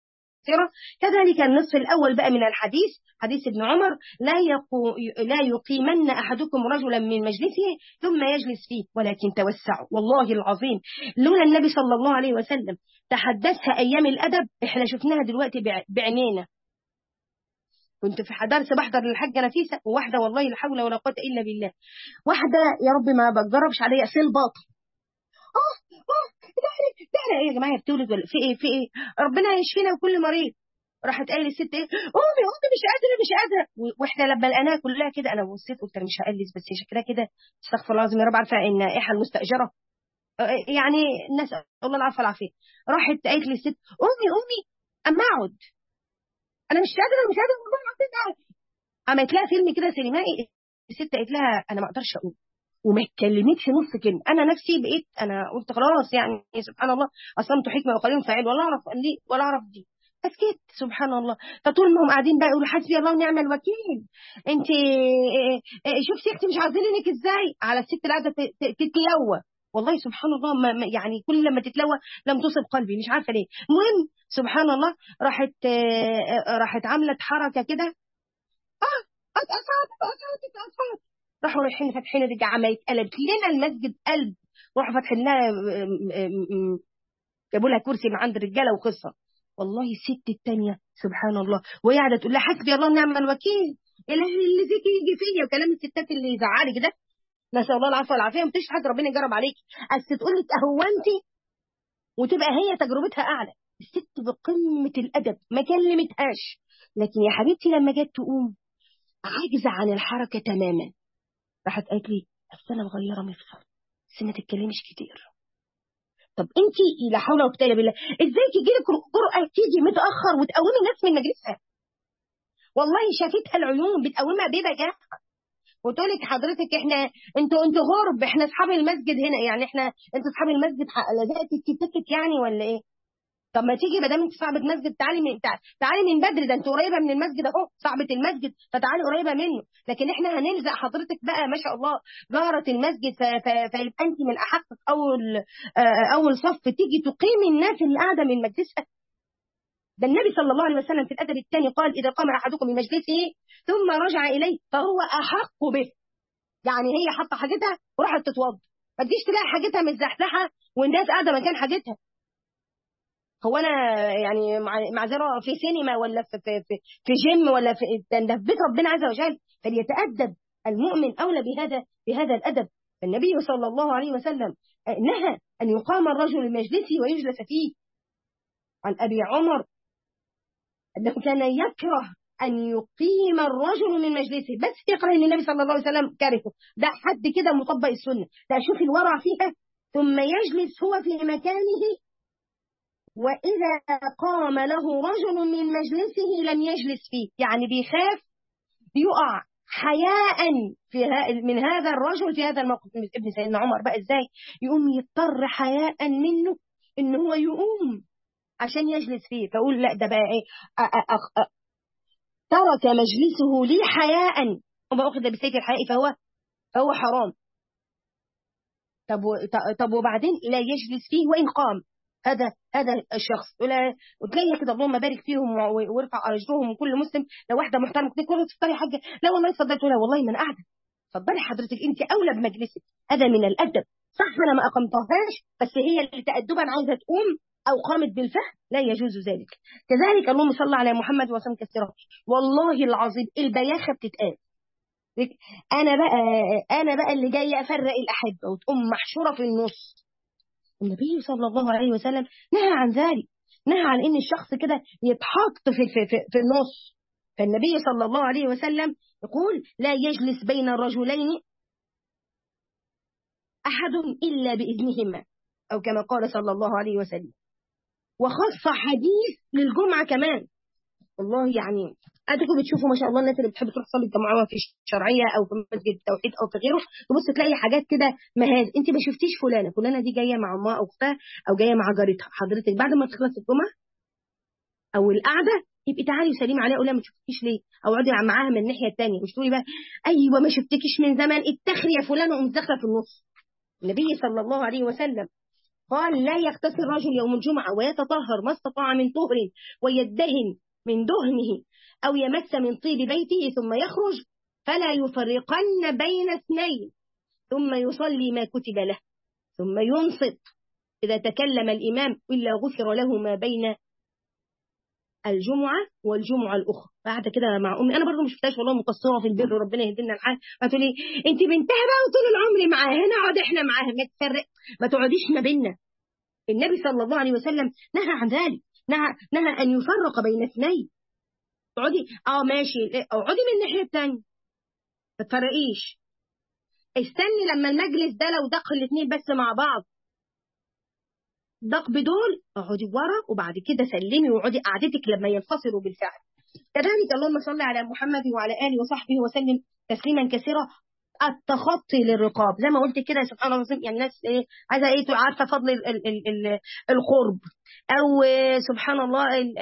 مقصرة كذلك النصف الأول بقى من الحديث حديث ابن عمر لا, يقو لا يقيمن أحدكم رجلا من مجلسه ثم يجلس فيه ولكن توسعوا والله العظيم لولا النبي صلى الله عليه وسلم تحدثها أيام الأدب احنا شفناها دلوقتي بعينينا كنت في درس بحضر للحاجة نفيسة وواحدة والله لا حول ولا قوة إلا بالله واحدة يا رب ما بتجربش عليها سيل باطل اه اه تعالى تعالى ايه يا جماعه بتولد ولا في ايه في ايه ربنا يشفينا وكل مريض راحت قايله الست ايه امي امي مش قادره مش قادره واحنا لما لقيناها كلها كده انا بصيت قلت انا مش هقلس بس شكلها كده استغفر الله العظيم يا رب عارفه ان ايحه المستاجره يعني الناس الله العافيه والعافيه راحت قالت لي الست امي امي اما اقعد انا مش قادره مش قادره والله العظيم عملت لها فيلم كده سينمائي الست قالت لها انا ما اقدرش اقوم وما اتكلمتش نص كلمه انا نفسي بقيت انا قلت خلاص يعني سبحان الله اصمت حكمه وقليل فاعل ولا اعرف دي ولا اعرف دي اسكت سبحان الله فطول ما هم قاعدين بقى يقولوا حسبي الله ونعم الوكيل انت شفتي اختي مش عارفينك ازاي على الست اللي قاعده تتلوى والله سبحان الله ما يعني كل لما تتلوى لم تصب قلبي مش عارفه ليه المهم سبحان الله راحت راحت عملت حركه كده اه اتقصعت اتقصعت اتقصعت راحوا رايحين فاتحين رجع عملت قلبت لنا المسجد قلب راحوا فاتحين لها جابوا لها كرسي من عند الرجاله وقصه والله الست الثانيه سبحان الله وهي قاعده تقول لها حسبي الله ونعم الوكيل الهي اللي زيك يجي فيا وكلام الستات اللي يزعلك ده نسال الله العفو والعافيه ما فيش حد ربنا يجرب عليك بس تقول لك اهو انت وتبقى هي تجربتها اعلى الست بقمه الادب ما كلمتهاش لكن يا حبيبتي لما جت تقوم عاجزه عن الحركه تماما راحت قالت لي بس انا مغيره مفصل بس ما تتكلمش كتير طب انت لا حول ولا قوه الا بالله ازاي تيجي لك جرأه تيجي متاخر وتقومي ناس من مجلسها والله شافتها العيون بتقومها ببجاحه وتقول لك حضرتك احنا انتوا انتوا غرب احنا اصحاب المسجد هنا يعني احنا انتوا اصحاب المسجد لزقت التيكت يعني ولا ايه طب ما تيجي ما دام انت صاحبه مسجد تعالي من تعالي من بدري ده انت قريبه من المسجد اهو صاحبه المسجد فتعالي قريبه منه لكن احنا هنلزق حضرتك بقى ما شاء الله جاره المسجد فيبقى انت من احق اول اول صف تيجي تقيمي الناس اللي قاعده من مجلسها ده النبي صلى الله عليه وسلم في الادب الثاني قال اذا قام احدكم من مجلسه ثم رجع اليه فهو احق به يعني هي حاطه حاجتها وراحت تتوضا ما تجيش تلاقي حاجتها متزحزحه والناس قاعده مكان حاجتها هو انا يعني معذره في سينما ولا في في في, في جيم ولا في ده في بيت ربنا عز وجل فليتادب المؤمن اولى بهذا بهذا الادب فالنبي صلى الله عليه وسلم نهى ان يقام الرجل لمجلسه ويجلس فيه عن ابي عمر انه كان يكره ان يقيم الرجل من مجلسه بس يكره ان النبي صلى الله عليه وسلم كرهه ده حد كده مطبق السنه لا شوف الورع فيها ثم يجلس هو في مكانه وإذا قام له رجل من مجلسه لم يجلس فيه يعني بيخاف يقع حياء في من هذا الرجل في هذا الموقف ابن سيدنا عمر بقى ازاي يقوم يضطر حياء منه ان هو يقوم عشان يجلس فيه فاقول لا ده بقى ايه أ أ ترك مجلسه لي حياء وما اخذ بسيف الحياء فهو فهو حرام طب طب وبعدين لا يجلس فيه وان قام هذا هذا الشخص ولا وتلاقي كده اللهم بارك فيهم وارفع اجرهم وكل مسلم لو واحده محترمه كده تقول تفطري حاجه لا والله اتفضلي تقول والله ما انا قاعده اتفضلي حضرتك انت اولى بمجلسك هذا من الادب صح انا ما اقمتهاش بس هي اللي تادبا عايزه تقوم او قامت بالفعل لا يجوز ذلك كذلك اللهم صل على محمد وسلم كثيرا والله العظيم البياخه بتتقال انا بقى انا بقى اللي جايه افرق الاحبه وتقوم محشوره في النص النبي صلى الله عليه وسلم نهى عن ذلك نهى عن ان الشخص كده يتحط في, في, في, في النص فالنبي صلى الله عليه وسلم يقول لا يجلس بين الرجلين أحد إلا بإذنهما أو كما قال صلى الله عليه وسلم وخص حديث للجمعة كمان والله يعني اديكم بتشوفوا ما شاء الله الناس اللي بتحب تروح تصلي الجمعه في الشرعيه او في مسجد التوحيد او في غيره تبص تلاقي حاجات كده مهاد انت ما شفتيش فلانه فلانه دي جايه مع امها او اختها او جايه مع جارتها حضرتك بعد ما تخلص الجمعه او القعده يبقي تعالي وسلمي عليها قولي ما شفتكيش ليه او اقعدي معاها من الناحيه الثانيه مش تقولي بقى ايوه ما شفتكيش من زمان اتخري يا فلانه وقومت داخله في النص النبي صلى الله عليه وسلم قال لا يغتسل رجل يوم الجمعة ويتطهر ما استطاع من طهر ويدهن من دهنه أو يمس من طيب بيته ثم يخرج فلا يفرقن بين اثنين ثم يصلي ما كتب له ثم ينصت إذا تكلم الإمام إلا غفر له ما بين الجمعة والجمعة الأخرى بعد كده مع أمي أنا برضو مش شفتهاش والله مقصرة في البر ربنا يهدينا الحال فتقول لي أنت بنتها بقى طول العمر معاها نقعد إحنا معاها ما تفرق ما تقعديش ما بيننا النبي صلى الله عليه وسلم نهى عن ذلك نهى نهى أن يفرق بين اثنين اقعدي اه ماشي اقعدي من الناحية الثانية ما تفرقيش استني لما المجلس ده لو دق الاثنين بس مع بعض دق بدول اقعدي ورا وبعد كده سلمي واقعدي قعدتك لما ينفصلوا بالفعل كذلك اللهم صل على محمد وعلى اله وصحبه وسلم تسليما كثيرا التخطي للرقاب زي ما قلت كده سبحان الله العظيم يعني الناس ايه عايزه ايه عارفه فضل ال ال ال ال القرب او سبحان الله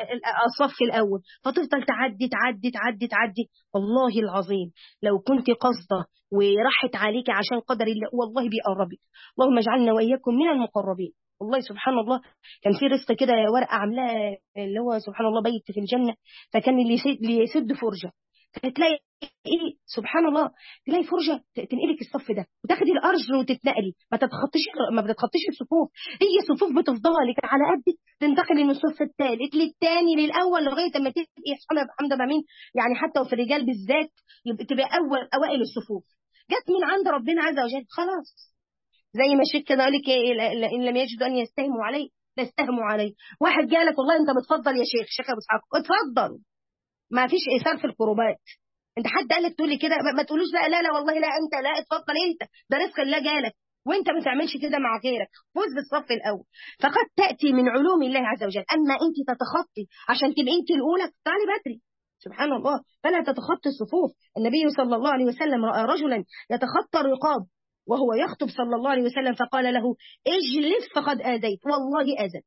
الصف الاول فتفضل تعدي تعدي تعدي تعدي والله العظيم لو كنت قصده وراحت عليك عشان قدر الله والله بيقربك اللهم اجعلنا واياكم من المقربين والله سبحان الله كان في رزق كده ورقه عاملاه اللي هو سبحان الله بيت في الجنه فكان اللي يسد, اللي يسد فرجه فتلاقي ايه سبحان الله تلاقي فرجه تنقلك الصف ده وتاخدي الارج وتتنقلي ما تتخطيش ما بتتخطيش الصفوف هي صفوف بتفضلك على قدك تنتقلي من الصف الثالث للثاني للاول لغايه اما تبقي سبحان حمد مين يعني حتى وفي الرجال بالذات تبقى اول اوائل الصفوف جت من عند ربنا عز وجل خلاص زي ما الشيخ كده قال لك ان لم يجدوا ان يستهموا عليه لا استهموا عليه واحد جالك والله انت بتفضل يا شيخ شيخ ابو اسحاق اتفضل ما فيش ايثار في القربات انت حد قال لك تقولي كده ما تقولوش بقى لا لا والله لا انت لا اتفضل انت ده رزق الله جالك وانت ما تعملش كده مع غيرك فوز بالصف الاول فقد تاتي من علوم الله عز وجل اما انت تتخطي عشان تبقي انت الاولى تعالي بدري سبحان الله فلا تتخطي الصفوف النبي صلى الله عليه وسلم راى رجلا يتخطى الرقاب وهو يخطب صلى الله عليه وسلم فقال له اجلس فقد اذيت والله اذت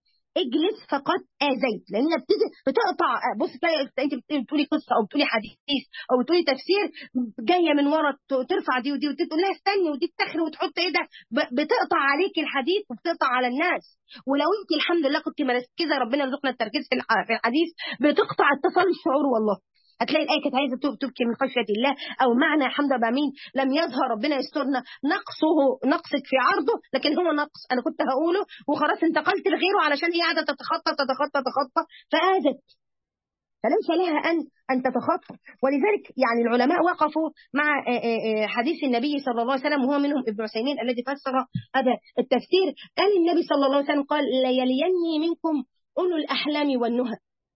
اجلس فقد اذيت لان بتيجي بتقطع بص انت بتقولي قصه او بتقولي حديث او بتقولي تفسير جايه من ورا ترفع دي ودي وتقول لها استني ودي تتخر وتحط ايه ده بتقطع عليك الحديث وبتقطع على الناس ولو انت الحمد لله كنت مركزه ربنا يرزقنا التركيز في الحديث بتقطع اتصال الشعور والله هتلاقي الآية كانت عايزة تبكي من خشية الله أو معنى حمد بامين لم يظهر ربنا يسترنا نقصه نقصك في عرضه لكن هو نقص أنا كنت هقوله وخلاص انتقلت لغيره علشان هي قاعدة تتخطى تتخطى تتخطى فآذت فليس لها أن أن تتخطى ولذلك يعني العلماء وقفوا مع حديث النبي صلى الله عليه وسلم وهو منهم ابن عثيمين الذي فسر هذا التفسير قال النبي صلى الله عليه وسلم قال ليليني منكم أولو الأحلام والنهى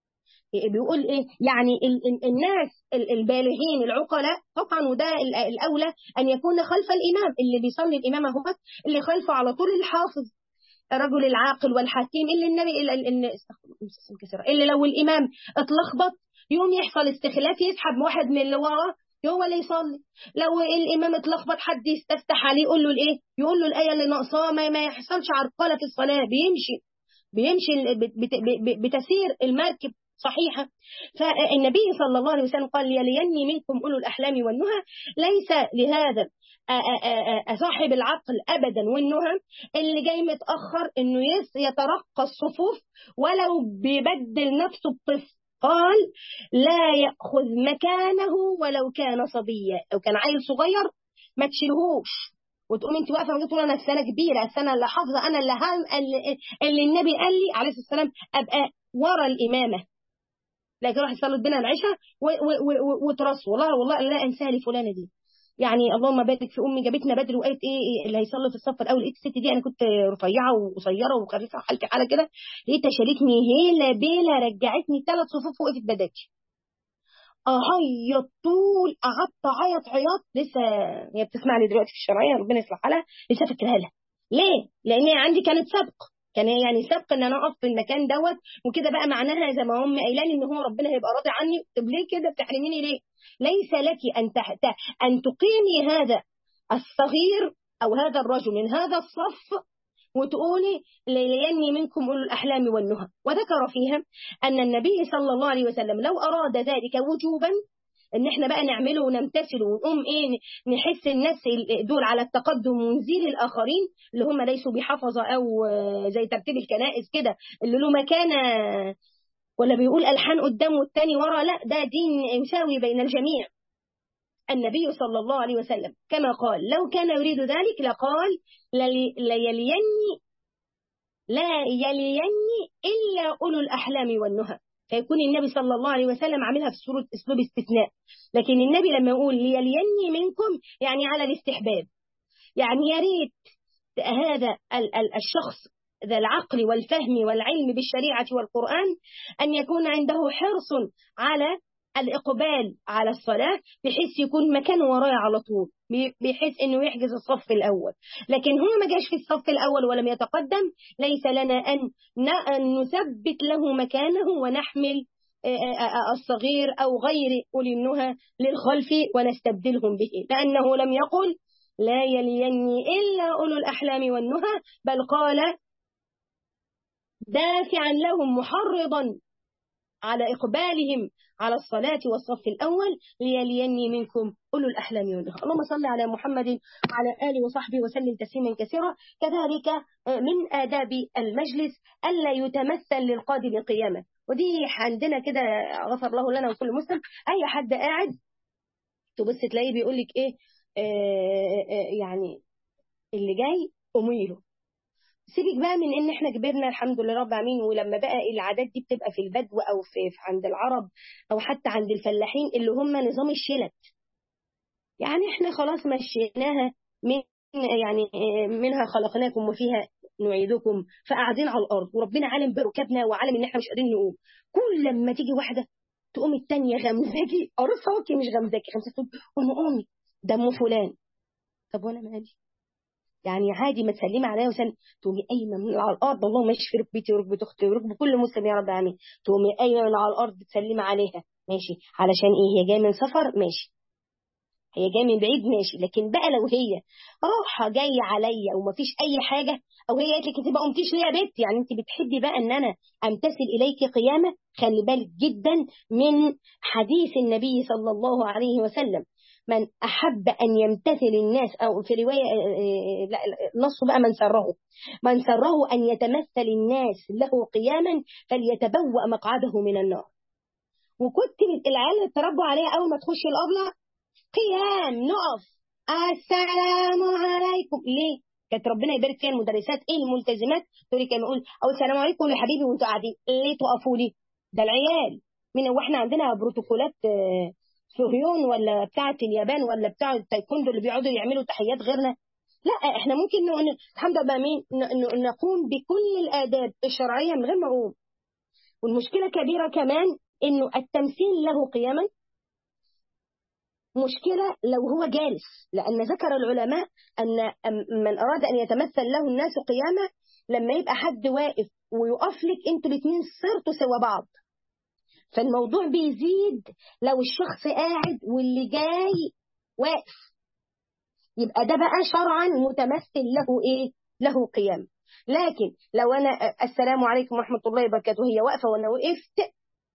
بيقول ايه يعني ال ال الناس البالغين العقلاء طبعا وده الاولى ان يكون خلف الامام اللي بيصلي الامام هو اللي خلفه على طول الحافظ الرجل العاقل والحكيم اللي النبي اللي, اللي لو الامام اتلخبط يوم يحصل استخلاف يسحب واحد من اللي وراه هو اللي يصلي لو الامام اتلخبط حد يستفتح عليه يقول له الايه يقول له الايه اللي ناقصاه ما, ما يحصلش عرقله في الصلاه بيمشي بيمشي بتسير المركب صحيحة فالنبي صلى الله عليه وسلم قال يليني منكم أولو الأحلام والنهى ليس لهذا صاحب العقل أبدا والنهى اللي جاي متأخر إنه يترقى الصفوف ولو بيبدل نفسه بطفل قال لا يأخذ مكانه ولو كان صبيا لو كان عيل صغير ما تشيلهوش وتقوم انت واقفه تقول انا السنه كبيره السنه اللي حافظه انا اللي هم اللي, اللي النبي قال لي عليه الصلاه والسلام ابقى ورا الامامه لكن راح يصلي بنا العشاء وترص والله والله لا انساها لفلانه دي يعني اللهم بارك في امي جابتنا بدري وقالت ايه اللي هيصلي في الصف الاول لقيت الست دي انا كنت رفيعه وقصيره وخفيفه وحالتي حاله كده لقيتها شالتني هيله بيله رجعتني ثلاث صفوف وقفت بداتي اعيط طول قعدت اعيط عياط لسه هي بتسمع لي دلوقتي في الشرعيه ربنا يصلح حالها لسه فاكرها لها ليه؟ لان هي عندي كانت سبق كان يعني سبق ان انا اقف في المكان دوت وكده بقى معناها زي ما هم قايلين ان هو ربنا هيبقى راضي عني طب ليه كده بتحرميني ليه؟ ليس لك ان تحت ان تقيمي هذا الصغير او هذا الرجل من هذا الصف وتقولي ليني منكم أولو الأحلام والنهى وذكر فيها أن النبي صلى الله عليه وسلم لو أراد ذلك وجوبا ان احنا بقى نعمله ونمتثل ونقوم ايه نحس الناس دول على التقدم ونزيل الاخرين اللي هم ليسوا بحفظه او زي ترتيب الكنائس كده اللي له مكانه ولا بيقول الحان قدام والتاني ورا لا ده دين يساوي بين الجميع النبي صلى الله عليه وسلم كما قال لو كان يريد ذلك لقال ليليني لا يليني إلا أولو الأحلام والنهى فيكون النبي صلى الله عليه وسلم عاملها في صورة أسلوب استثناء لكن النبي لما يقول ليليني منكم يعني على الاستحباب يعني يا ريت هذا الشخص ذا العقل والفهم والعلم بالشريعة والقرآن أن يكون عنده حرص على الإقبال على الصلاة بحيث يكون مكانه ورايا على طول بحيث أنه يحجز الصف الأول لكن هو ما جاش في الصف الأول ولم يتقدم ليس لنا أن نثبت له مكانه ونحمل الصغير أو غير أولي النهى للخلف ونستبدلهم به لأنه لم يقل لا يليني إلا أولو الأحلام والنهى بل قال دافعا لهم محرضا على إقبالهم على الصلاة والصف الأول ليليني منكم أولو الأحلام والنهى اللهم صل على محمد وعلى آله وصحبه وسلم تسليما كثيرا كذلك من آداب المجلس ألا يتمثل للقادم قيامة ودي عندنا كده غفر الله لنا وكل مسلم أي حد قاعد تبص تلاقيه بيقول لك إيه آه آه يعني اللي جاي أميله سيبك بقى من ان احنا كبرنا الحمد لله رب العالمين ولما بقى العادات دي بتبقى في البدو او في, في عند العرب او حتى عند الفلاحين اللي هم نظام الشلت يعني احنا خلاص مشيناها من يعني منها خلقناكم وفيها نعيدكم فقاعدين على الارض وربنا عالم بركبنا وعالم ان احنا مش قادرين نقوم كل لما تيجي واحده تقوم الثانيه غمزاكي قرصاكي مش غمزاكي خمسه تقول قومي قومي ده ام فلان طب وانا مالي يعني عادي ما تسلمي عليها وسن تقومي قايمه من على الارض اللهم اشفي ركبتي وركبه اختي وركبه كل مسلم يا رب العالمين تقومي قايمه من على الارض تسلمي عليها ماشي علشان ايه هي جايه من سفر ماشي هي جايه من بعيد ماشي لكن بقى لو هي راحه جايه عليا ومفيش اي حاجه او هي قالت لك انت بقى قمتيش ليه يا بنت يعني انت بتحبي بقى ان انا امتثل اليك قيامه خلي بالك جدا من حديث النبي صلى الله عليه وسلم من أحب أن يمتثل الناس أو في رواية لا نص بقى من سره من سره أن يتمثل الناس له قياما فليتبوأ مقعده من النار وكنت العيال اللي تربوا عليها أول ما تخش الأبلة قيام نقف السلام عليكم ليه؟ كانت ربنا يبارك فيها المدرسات ايه الملتزمات تقول لي كان يقول او السلام عليكم يا حبيبي وانتوا قاعدين ليه تقفوا لي؟ ده العيال من واحنا عندنا بروتوكولات صهيون ولا بتاعة اليابان ولا بتاعة التايكوندو اللي بيقعدوا يعملوا تحيات غيرنا لا احنا ممكن نقول الحمد لله مين نقوم بكل الآداب الشرعية من غير ما نقوم والمشكلة كبيرة كمان انه التمثيل له قياما مشكلة لو هو جالس لأن ذكر العلماء أن من أراد أن يتمثل له الناس قياما لما يبقى حد واقف ويقف لك انتوا الاثنين صرتوا سوا بعض فالموضوع بيزيد لو الشخص قاعد واللي جاي واقف يبقى ده بقى شرعا متمثل له ايه له قيام لكن لو انا السلام عليكم ورحمه الله وبركاته هي واقفه وانا وقفت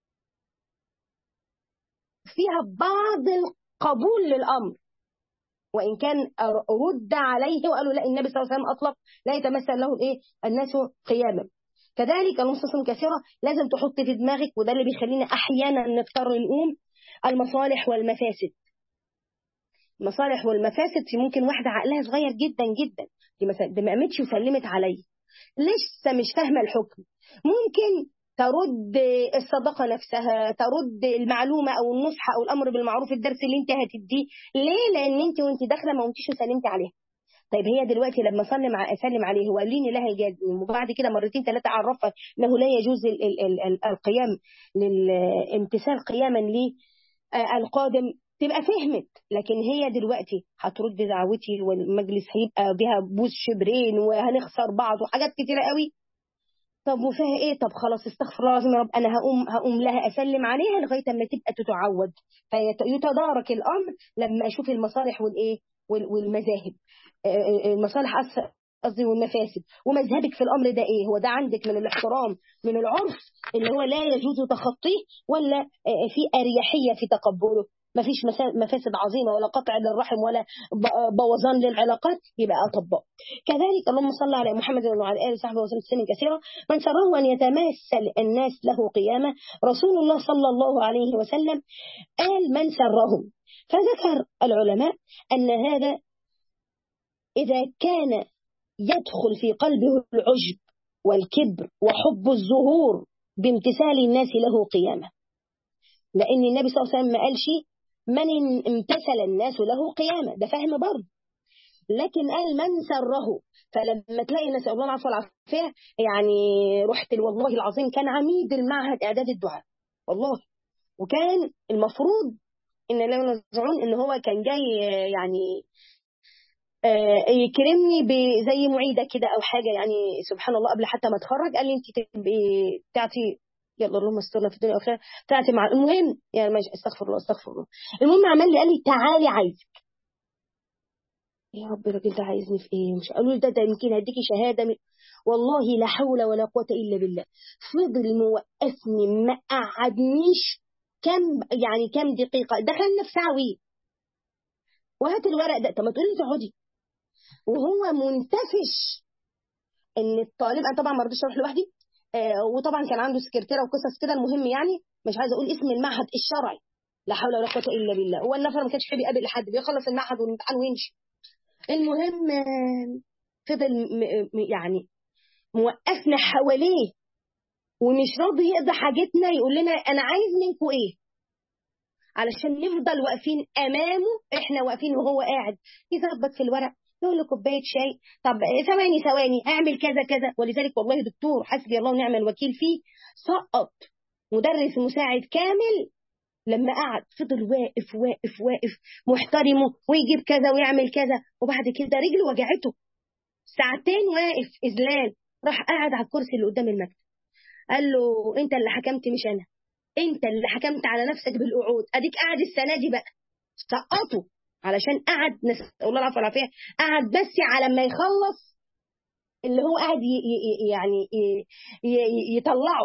فيها بعض القبول للامر وان كان رد عليه وقالوا لا النبي صلى الله عليه وسلم اطلق لا يتمثل له الايه الناس قياما كذلك النصوص كثيرة لازم تحط في دماغك وده اللي بيخلينا أحيانا نضطر نقوم المصالح والمفاسد المصالح والمفاسد في ممكن واحدة عقلها صغير جدا جدا دي مثلا دي ما قامتش وسلمت عليا لسه مش فاهمة الحكم ممكن ترد الصدقة نفسها ترد المعلومة أو النصح أو الأمر بالمعروف الدرس اللي انت هتديه ليه لأن انت وانت داخلة ما قمتيش وسلمتي عليها طيب هي دلوقتي لما اسلم اسلم عليه هو قال لي لها ايجاد وبعد كده مرتين ثلاثه عرفها انه لا يجوز ال ال ال ال القيام للامتثال قياما للقادم تبقى فهمت لكن هي دلوقتي هترد دعوتي والمجلس هيبقى بها بوس شبرين وهنخسر بعض وحاجات كتيره قوي طب وفيها ايه طب خلاص استغفر الله العظيم يا رب انا هقوم هقوم لها اسلم عليها لغايه اما تبقى تتعود فيتدارك الامر لما اشوف المصالح والايه والمذاهب المصالح قصدي والمفاسد ومذهبك في الامر ده ايه هو ده عندك من الاحترام من العرف اللي هو لا يجوز تخطيه ولا في اريحيه في تقبله ما فيش مفاسد عظيمة ولا قطع للرحم ولا بوظان للعلاقات يبقى أطباء كذلك اللهم صل على محمد وعلى آله وصحبه وسلم تسليما كثيرا من سره أن يتمثل الناس له قيامة رسول الله صلى الله عليه وسلم قال من سرهم فذكر العلماء أن هذا إذا كان يدخل في قلبه العجب والكبر وحب الظهور بامتثال الناس له قيامة لأن النبي صلى الله عليه وسلم ما قالش من امتثل الناس له قيامة ده فهم برضه لكن قال من سره فلما تلاقي الناس الله العفو والعافية يعني رحت والله العظيم كان عميد المعهد إعداد الدعاء والله وكان المفروض إن لا ينزعون إن هو كان جاي يعني يكرمني بزي معيدة كده أو حاجة يعني سبحان الله قبل حتى ما اتخرج قال لي أنت تبقي تعطي يلا اللهم استرنا في الدنيا والآخرة تعطي مع المهم يعني ماشي استغفر الله استغفر الله المهم عمل لي قال لي تعالي عايزك يا رب الراجل ده عايزني في ايه مش قالوا لي ده ده يمكن هديكي شهاده من... والله لا حول ولا قوه الا بالله فضل موقفني ما قعدنيش كم يعني كم دقيقه دخلنا في ساعه وهات الورق ده طب ما تقولي تقعدي وهو منتفش ان الطالب انا طبعا ما رضيتش اروح لوحدي آه وطبعا كان عنده سكرتيره وقصص كده المهم يعني مش عايزه اقول اسم المعهد الشرعي لا حول ولا قوه الا بالله هو النفر ما كانش بيحب يقابل حد بيخلص المعهد والامتحان ويمشي المهم فضل يعني موقفنا حواليه ومش راضي يقضي حاجتنا يقول لنا انا عايز منكم ايه علشان نفضل واقفين امامه احنا واقفين وهو قاعد يظبط في الورق يقول له كوبايه شاي طب ثواني ثواني اعمل كذا كذا ولذلك والله دكتور حسبي الله ونعم الوكيل فيه سقط مدرس مساعد كامل لما قعد فضل واقف واقف واقف محترمه ويجيب كذا ويعمل كذا وبعد كده رجله وجعته ساعتين واقف إذلال راح قاعد على الكرسي اللي قدام المكتب قال له انت اللي حكمت مش انا انت اللي حكمت على نفسك بالقعود اديك قاعد السنه دي بقى سقطه علشان قعد نسال الله العافيه والعافيه قعد بس على ما يخلص اللي هو قاعد يعني يطلعه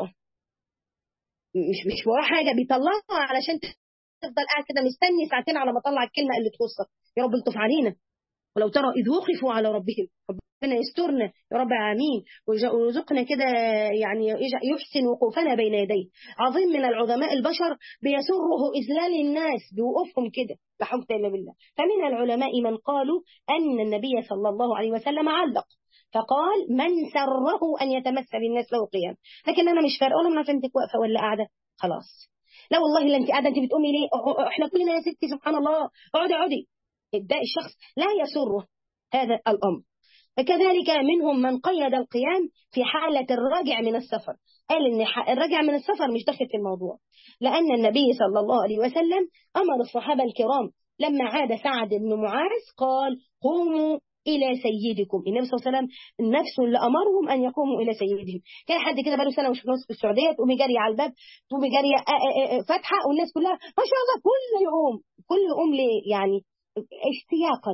مش مش وراه حاجه بيطلعها علشان تفضل قاعد كده مستني ساعتين على ما اطلع الكلمه اللي توصل يا رب الطف علينا ولو ترى اذ وقفوا على ربهم ربنا يسترنا يا رب امين ويرزقنا كده يعني يحسن وقوفنا بين يديه عظيم من العظماء البشر بيسره اذلال الناس بوقوفهم كده لا حول الا بالله فمن العلماء من قالوا ان النبي صلى الله عليه وسلم علق فقال من سره أن يتمثل الناس له قيام لكن أنا مش فارقة ولا من فهمتك واقفة ولا قاعدة خلاص لا والله لا أنت قاعدة أنت بتقومي ليه إحنا كلنا يا ستي سبحان الله اقعدي اقعدي ده الشخص لا يسره هذا الأمر كذلك منهم من قيد القيام في حالة الرجع من السفر قال إن الرجع من السفر مش داخل في الموضوع لأن النبي صلى الله عليه وسلم أمر الصحابة الكرام لما عاد سعد بن معاذ قال قوموا إلى سيدكم النبي صلى الله عليه وسلم نفسه اللي أمرهم أن يقوموا إلى سيدهم كان حد كده بقاله سنة مش في السعودية تقومي جارية على الباب تقومي جارية فاتحة والناس كلها ما شاء الله كل يوم كل يوم ليه يعني اشتياقا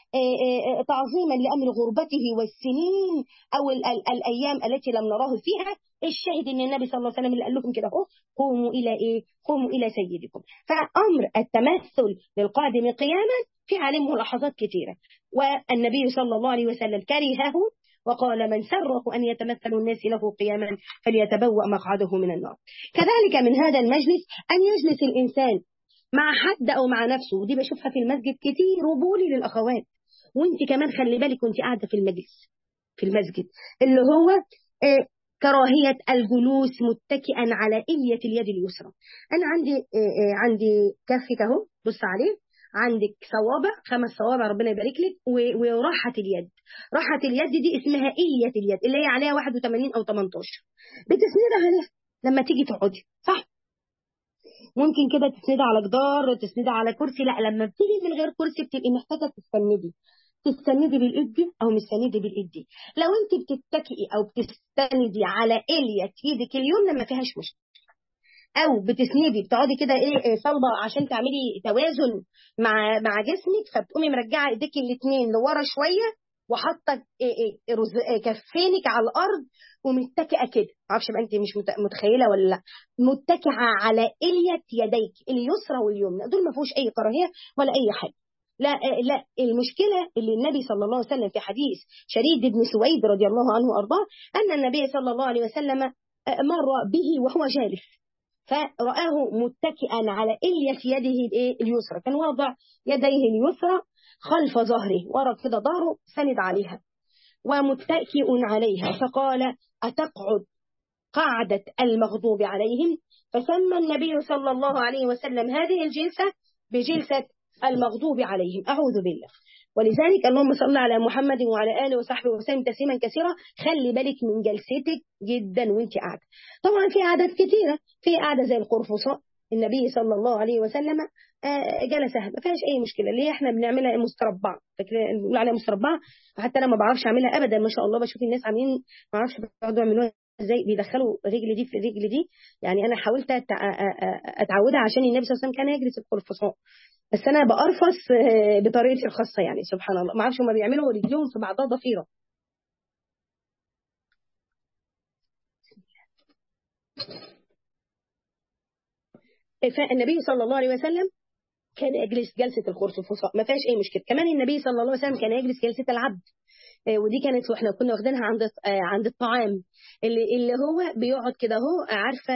تعظيما لأمر غربته والسنين أو ال ال الأيام التي لم نراه فيها الشاهد ان النبي صلى الله عليه وسلم اللي قال لكم كده اهو قوموا الى ايه قوموا الى سيدكم فامر التمثل للقادم قياما في عليه ملاحظات كثيره والنبي صلى الله عليه وسلم كرهه وقال من سره أن يتمثل الناس له قياما فليتبوأ مقعده من النار كذلك من هذا المجلس أن يجلس الإنسان مع حد أو مع نفسه ودي بشوفها في المسجد كتير وبولي للأخوات وانت كمان خلي بالك وانت قاعدة في المجلس في المسجد اللي هو آه كراهية الجلوس متكئا على إلية اليد اليسرى أنا عندي آه آه عندي كفك أهو بص عليه عندك صوابع خمس صوابع ربنا يبارك لك وراحة اليد راحة اليد دي اسمها إلية اليد اللي هي عليها 81 أو 18 بتسندها عليها لما تيجي تقعدي صح ممكن كده تسندها على جدار تسندها على كرسي لا لما بتيجي من غير كرسي بتبقي محتاجة تستندي تستندي بالايد دي او مش تستندي بالايد دي لو انت بتتكئي او بتستندي على اليه ايدك اليمنى ما فيهاش مشكله او بتسندي بتقعدي كده ايه صلبه عشان تعملي توازن مع مع جسمك فبتقومي مرجعه ايديك الاثنين لورا شويه وحاطه إيه إيه كفينك على الارض ومتكئه كده معرفش بقى انت مش متخيله ولا لا متكئه على اليه يديك اليسرى واليمنى دول ما فيهوش اي كراهيه ولا اي حاجه لا لا المشكله اللي النبي صلى الله عليه وسلم في حديث شريد بن سويد رضي الله عنه وارضاه ان النبي صلى الله عليه وسلم مر به وهو جالس فرآه متكئا على إلية يده اليسرى كان وضع يديه اليسرى خلف ظهره ورا كده ظهره سند عليها ومتكئ عليها فقال أتقعد قعدة المغضوب عليهم فسمى النبي صلى الله عليه وسلم هذه الجلسة بجلسة المغضوب عليهم أعوذ بالله ولذلك اللهم صل على محمد وعلى آله وصحبه وسلم تسليما كثيرا خلي بالك من جلستك جدا وانت قاعدة طبعا في عادات كثيرة في قاعدة زي القرفصاء النبي صلى الله عليه وسلم جلسها ما فيهاش اي مشكله اللي احنا بنعملها مستربعه فاكرين بنقول عليها مستربعه حتى انا ما بعرفش اعملها ابدا ما شاء الله بشوف الناس عاملين ما اعرفش بيقعدوا يعملوها ازاي بيدخلوا رجل دي في رجل دي يعني انا حاولت اتعودها عشان النبي صلى الله عليه وسلم كان يجلس القرفصاء بس انا بقرفص بطريقتي الخاصه يعني سبحان الله ما اعرفش هم بيعملوا رجلهم في بعضها ضفيره فالنبي صلى الله عليه وسلم كان يجلس جلسة الخرصفصاء ما فيهاش أي مشكلة كمان النبي صلى الله عليه وسلم كان يجلس جلسة العبد ودي كانت واحنا كنا واخدينها عند عند الطعام اللي اللي هو بيقعد كده اهو عارفه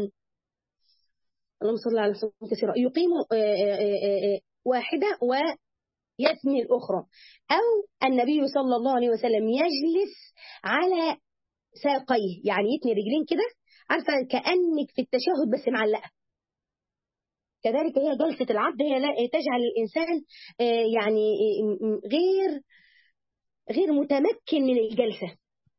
اللهم صل على سيدنا كثيرا يقيم واحده ويثني الاخرى او النبي صلى الله عليه وسلم يجلس على ساقيه يعني يتني رجلين كده عارفه كانك في التشهد بس معلقه كذلك هي جلسة العبد هي لا تجعل الإنسان يعني غير غير متمكن من الجلسة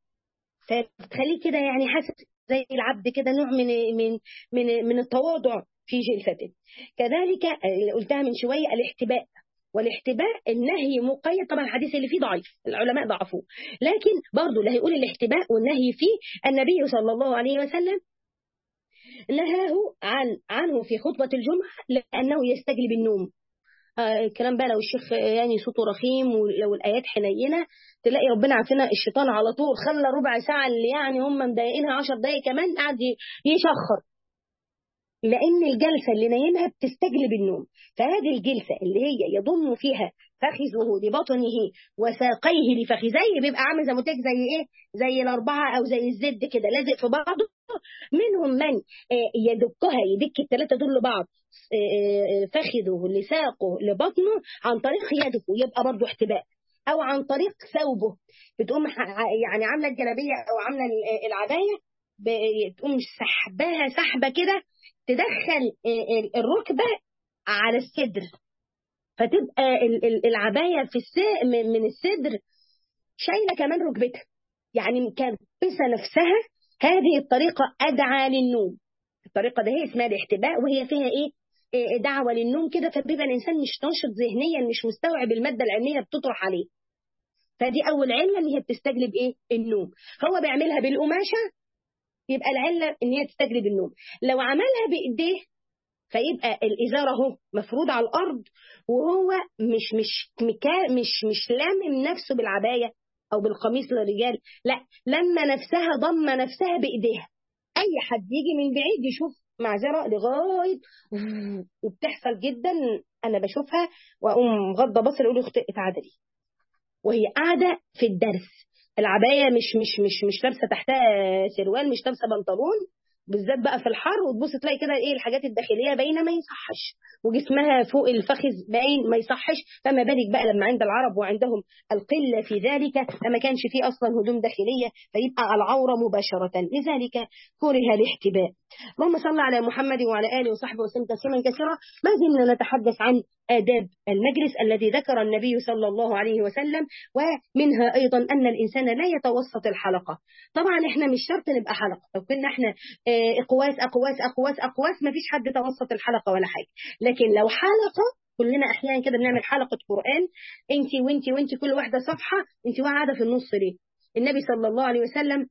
فتخليه كده يعني حاسس زي العبد كده نوع من من من من التواضع في جلسته كذلك اللي قلتها من شوية الاحتباء والاحتباء النهي مقيد طبعا الحديث اللي فيه ضعيف العلماء ضعفوه لكن برضه اللي هيقول الاحتباء والنهي فيه النبي صلى الله عليه وسلم نهاه عن عنه في خطبة الجمعة لأنه يستجلب النوم آه الكلام بقى لو الشيخ يعني صوته رخيم ولو الآيات حنينة تلاقي ربنا عارفين الشيطان على طول خلى ربع ساعة اللي يعني هم مضايقينها 10 دقايق كمان قاعد يشخر لأن الجلسة اللي نايمها بتستجلب النوم فهذه الجلسة اللي هي يضم فيها فخذه لبطنه وساقيه لفخذيه بيبقى عامل زي متك زي ايه زي الاربعه او زي الزد كده لازق في بعضه منهم من يدكها يدك الثلاثه دول لبعض فخذه لساقه لبطنه عن طريق يده يبقى برضه احتباء او عن طريق ثوبه بتقوم يعني عامله الجلابيه او عامله العبايه بتقوم سحباها سحبه كده تدخل الركبه على الصدر فتبقى العباية في الس... من الصدر شايلة كمان ركبتها يعني مكبسة نفسها هذه الطريقة أدعى للنوم الطريقة ده هي اسمها الاحتباء وهي فيها إيه دعوة للنوم كده فبيبقى الإنسان مش ناشط ذهنيا مش مستوعب المادة العلمية بتطرح عليه فدي أول علة إن هي بتستجلب إيه النوم هو بيعملها بالقماشة يبقى العلة إن هي تستجلب النوم لو عملها بإيديه فيبقى الإزار اهو مفروض على الأرض وهو مش مش مكا مش مش لامم نفسه بالعباية أو بالقميص للرجال لا لما نفسها ضم نفسها بإيديها أي حد يجي من بعيد يشوف معذرة لغاية وبتحصل جدا أنا بشوفها وأقوم غضة بصر أقول أختي اتعدلي وهي قاعدة في الدرس العباية مش مش مش مش لابسة تحتها سروال مش لابسة بنطلون بالذات بقى في الحر وتبص تلاقي كده ايه الحاجات الداخليه باينه ما يصحش وجسمها فوق الفخذ باين ما يصحش فما بالك بقى لما عند العرب وعندهم القله في ذلك فما كانش فيه اصلا هدوم داخليه فيبقى على العوره مباشره لذلك كره الاحتباء اللهم صل على محمد وعلى اله وصحبه وسلم تسليما كثيرا ما زلنا نتحدث عن آداب المجلس الذي ذكر النبي صلى الله عليه وسلم ومنها أيضا أن الإنسان لا يتوسط الحلقة طبعا إحنا مش شرط نبقى حلقة لو كنا إحنا أقواس أقواس أقواس أقواس ما فيش حد توسط الحلقة ولا حاجة لكن لو حلقة كلنا احيانا كده بنعمل حلقه قران انت وانت وانت كل واحده صفحه انت قاعده في النص ليه النبي صلى الله عليه وسلم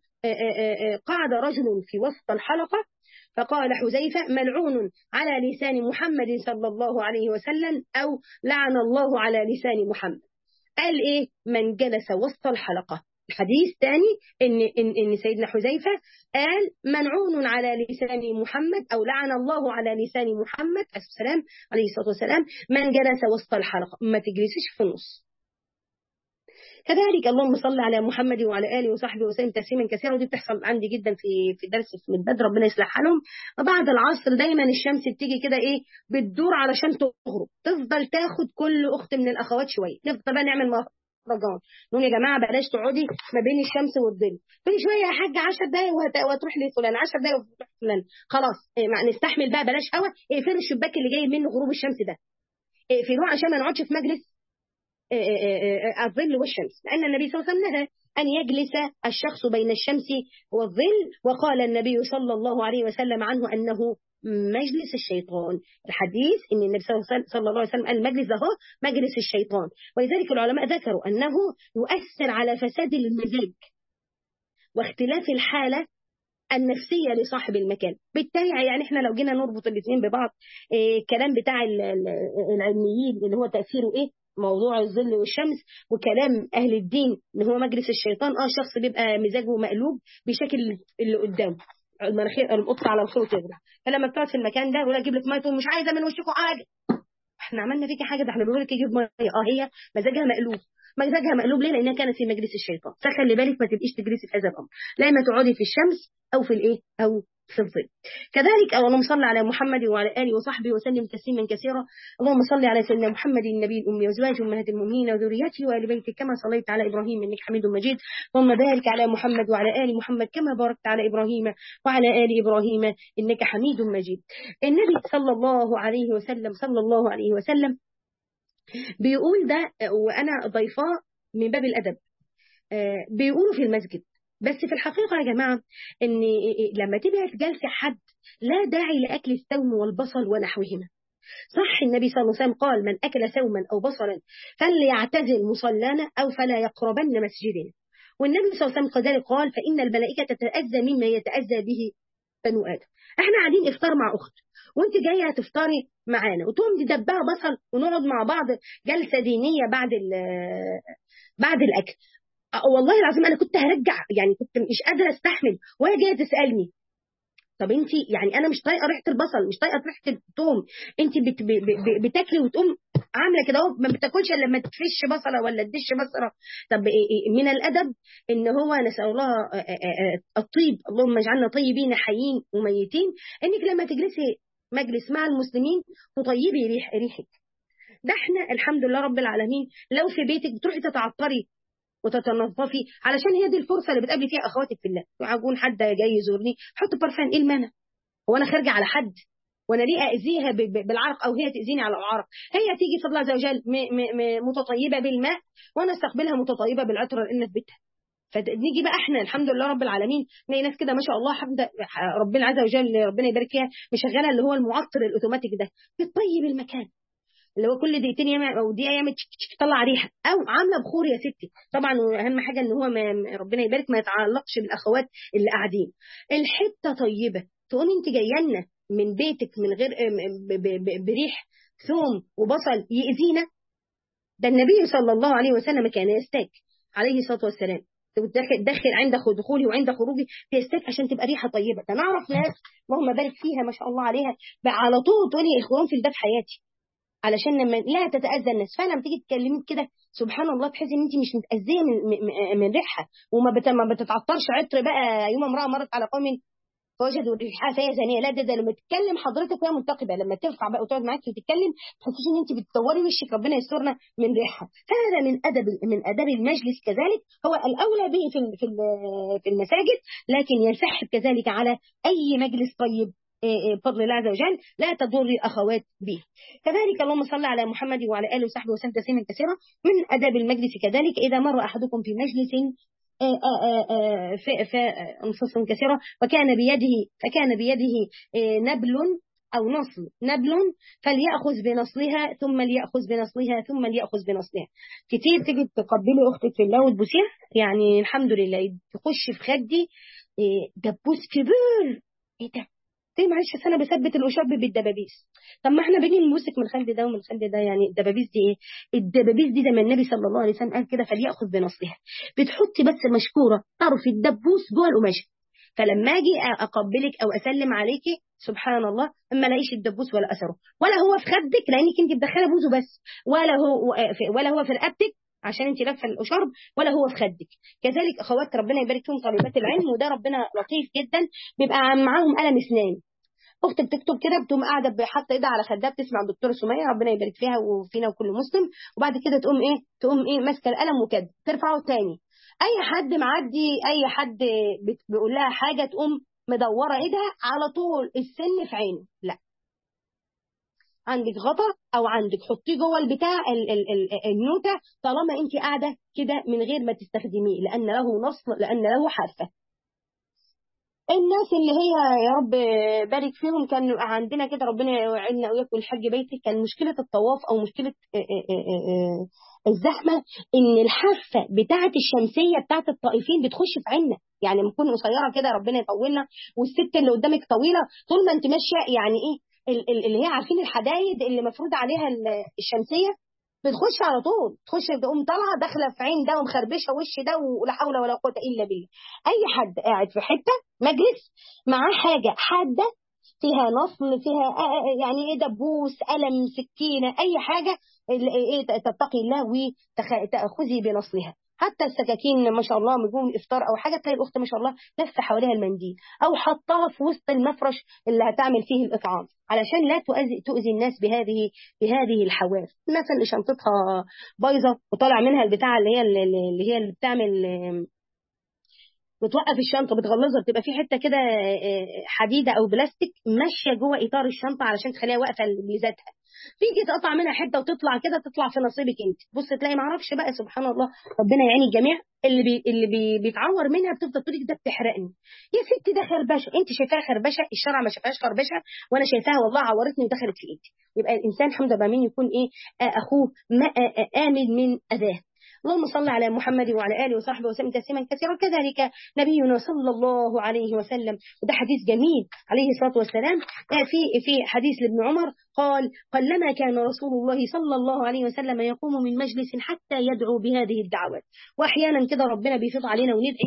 قعد رجل في وسط الحلقه فقال حذيفة ملعون على لسان محمد صلى الله عليه وسلم أو لعن الله على لسان محمد قال إيه من جلس وسط الحلقة الحديث الثاني إن, إن, إن سيدنا حذيفة قال منعون على لسان محمد أو لعن الله على لسان محمد عليه السلام عليه الصلاة والسلام من جلس وسط الحلقة ما تجلسش في النص كذلك اللهم صل على محمد وعلى اله وصحبه وسلم تسليما كثيرا ودي بتحصل عندي جدا في في درس في البدر ربنا يصلح حالهم وبعد العصر دايما الشمس بتيجي كده ايه بتدور علشان تغرب تفضل تاخد كل اخت من الاخوات شويه نفضل بقى نعمل مهرجان نقول يا جماعه بلاش تقعدي ما بين الشمس والظل كل شويه يا حاجه 10 دقايق وتروح لفلان 10 دقايق وتروح لفلان خلاص إيه نستحمل بقى بلاش هوا اقفلوا الشباك اللي جاي منه غروب الشمس ده اقفلوه عشان ما نقعدش في مجلس الظل والشمس لأن النبي صلى الله عليه وسلم نهى أن يجلس الشخص بين الشمس والظل وقال النبي صلى الله عليه وسلم عنه أنه مجلس الشيطان الحديث ان النبي صلى الله عليه وسلم قال المجلس ده هو مجلس الشيطان ولذلك العلماء ذكروا انه يؤثر على فساد المزاج واختلاف الحاله النفسيه لصاحب المكان بالتالي يعني احنا لو جينا نربط الاثنين ببعض الكلام إيه بتاع العلميين اللي هو تاثيره ايه موضوع الظل والشمس وكلام اهل الدين ان هو مجلس الشيطان اه شخص بيبقى مزاجه مقلوب بشكل اللي قدامه المناخير القطه على الخيط يغرق فلما بتقعد في المكان ده يقول اجيب لك ميه تقول مش عايزه من وشكم حاجه احنا عملنا فيكي حاجه ده احنا بنقول لك يجيب ميه اه هي مزاجها مقلوب مزاجها مقلوب ليه لانها كانت في مجلس الشيطان فخلي بالك ما تبقيش تجلسي في هذا الامر لا اما تقعدي في الشمس او في الايه او في الظل كذلك اللهم صل على محمد وعلى اله وصحبه وسلم تسليما كثيرا اللهم صل على سيدنا محمد النبي الامي وزواج امهات المؤمنين وذريته وال بيته كما صليت على ابراهيم انك حميد مجيد اللهم بارك على محمد وعلى ال محمد كما باركت على ابراهيم وعلى ال ابراهيم انك حميد مجيد النبي صلى الله عليه وسلم صلى الله عليه وسلم بيقول ده وانا ضيفاه من باب الادب بيقولوا في المسجد بس في الحقيقة يا جماعة ان لما تبقى جالسة حد لا داعي لأكل الثوم والبصل ونحوهما صح النبي صلى الله عليه وسلم قال من أكل ثوما أو بصلا فليعتزل مصلانا أو فلا يقربن مسجدنا والنبي صلى الله عليه وسلم كذلك قال فإن الملائكة تتأذى مما يتأذى به بنو آدم احنا قاعدين افطار مع أخت وانت جاية تفطري معانا وتقوم تدبها بصل ونقعد مع بعض جلسة دينية بعد بعد الأكل والله العظيم انا كنت هرجع يعني كنت مش قادره استحمل وهي جايه تسالني طب انت يعني انا مش طايقه ريحه البصل مش طايقه ريحه الثوم انت بت بتاكلي وتقوم عامله كده اهو ما بتاكلش الا لما تفش بصله ولا تدش بصله طب من الادب ان هو نسال الله الطيب اللهم اجعلنا طيبين حيين وميتين انك لما تجلسي مجلس مع المسلمين تطيبي ريح ريحك ده احنا الحمد لله رب العالمين لو في بيتك بتروحي تتعطري وتتنظفي علشان هي دي الفرصه اللي بتقابلي فيها اخواتك في الله يكون حد جاي يزورني حط برفان ايه المانع هو انا خارجه على حد وانا ليه اذيها بالعرق او هي تاذيني على العرق هي تيجي فضل عز وجل متطيبه بالماء وانا استقبلها متطيبه بالعطر لان في بيتها فنيجي بقى احنا الحمد لله رب العالمين نلاقي ناس كده ما شاء الله حمد ربنا عز وجل ربنا يبارك فيها مشغله اللي هو المعطر الاوتوماتيك ده بتطيب المكان اللي هو كل دقيقتين يعمل او دقيقه يعمل تطلع ريحه او عامله بخور يا ستي طبعا اهم حاجه ان هو ما ربنا يبارك ما يتعلقش بالاخوات اللي قاعدين الحته طيبه تقومي انت جايه لنا من بيتك من غير بريح ثوم وبصل يأذينا ده النبي صلى الله عليه وسلم كان يستاك عليه الصلاه والسلام داخل عند دخولي وعند خروجي تستاك عشان تبقى ريحه طيبه ده نعرف ناس اللهم بارك فيها ما شاء الله عليها على طول تقولي القرآن ده في حياتي علشان لما لا تتاذى الناس فلما تيجي تكلمي كده سبحان الله تحسي ان انت مش متاذيه من من ريحها وما بت... ما بتتعطرش عطر بقى يوم امراه مرت على قوم فوجدوا ريحها فهي زانيه لا ده, ده لما تتكلم حضرتك وهي منتقبه لما ترفع بقى وتقعد معاكي وتتكلم تحسيش ان انت بتدوري وشك ربنا يسترنا من ريحها هذا من ادب من اداب المجلس كذلك هو الاولى به في في في المساجد لكن ينسحب كذلك على اي مجلس طيب بفضل الله عز وجل لا تضر الأخوات به كذلك اللهم صل على محمد وعلى آله وصحبه وسلم تسليما كثيرا من أداب المجلس كذلك إذا مر أحدكم في مجلس أنفس كثيرة وكان بيده فكان بيده نبل أو نصل نبل فليأخذ بنصلها ثم ليأخذ بنصلها ثم ليأخذ بنصلها كتير تيجي تقبلي أختك في الله وتبوسيها يعني الحمد لله تخش في خدي دبوس كبير ايه ده ليه معلش انا بثبت الاشاب بالدبابيس طب ما احنا بنيجي نمسك من الخد ده ومن الخد ده يعني الدبابيس دي ايه الدبابيس دي لما النبي صلى الله عليه وسلم قال كده فليأخذ بنصلها بتحطي بس مشكوره طرف الدبوس جوه القماشه فلما اجي اقبلك او اسلم عليكي سبحان الله اما الاقيش الدبوس ولا اثره ولا هو في خدك لانك انت مدخله بوزه بس ولا هو ولا هو في رقبتك عشان انت لابسه الاشرب ولا هو في خدك كذلك اخوات ربنا يبارك فيهم طالبات العلم وده ربنا لطيف جدا بيبقى معاهم قلم اسنان اخت بتكتب كده بتقوم قاعده حاطه ايدها على خدها بتسمع الدكتوره سميه ربنا يبارك فيها وفينا وكل مسلم وبعد كده تقوم ايه تقوم ايه ماسكه القلم وكده ترفعه تاني اي حد معدي اي حد بيقول لها حاجه تقوم مدوره ايدها على طول السن في عينه لا عندك غطا او عندك حطيه جوه البتاع ال ال ال النوته طالما انت قاعده كده من غير ما تستخدميه لان له نصل لان له حافه الناس اللي هي يا رب بارك فيهم كان عندنا كده ربنا يعيننا وياكل الحج بيتك كان مشكله الطواف او مشكله الزحمه ان الحافه بتاعه الشمسيه بتاعه الطائفين بتخش في عيننا يعني بنكون قصيره كده ربنا يطولنا والست اللي قدامك طويله طول ما انت ماشيه يعني ايه اللي هي عارفين الحدايد اللي مفروض عليها الشمسيه بتخش على طول تخش تقوم طالعه داخله في عين ده ومخربشه وش ده ولا حول ولا قوه الا بالله اي حد قاعد في حته مجلس معاه حاجه حاده فيها نصل فيها يعني ايه دبوس قلم سكينه اي حاجه ايه تتقي الله وتاخذي بنصلها حتى السكاكين ما شاء الله مجون افطار او حاجه تلاقي الاخت ما شاء الله لفه حواليها المنديل او حطها في وسط المفرش اللي هتعمل فيه الاطعام علشان لا تؤذي تؤذي الناس بهذه بهذه الحواف الناس اللي شنطتها بايظه وطالع منها البتاعه اللي هي اللي هي اللي بتعمل بتوقف الشنطه بتغلظها بتبقى في حته كده حديده او بلاستيك ماشيه جوه اطار الشنطه علشان تخليها واقفه لذاتها تيجي تقطع منها حته وتطلع كده تطلع في نصيبك انت بص تلاقي ما اعرفش بقى سبحان الله ربنا يعين الجميع اللي بي اللي بي بيتعور منها بتفضل تقول لك ده بتحرقني يا ستي ده خربشه انت شايفاها خربشه الشرع ما شافهاش خربشه وانا شايفاها والله عورتني ودخلت في ايدي يبقى الانسان الحمد لله مين يكون ايه اخوه ما امن من اذاه اللهم صل على محمد وعلى اله وصحبه وسلم تسليما كثيرا كذلك نبينا صلى الله عليه وسلم وده حديث جميل عليه الصلاه والسلام في في حديث لابن عمر قال قلما كان رسول الله صلى الله عليه وسلم يقوم من مجلس حتى يدعو بهذه الدعوات واحيانا كده ربنا بيفيض علينا وندعي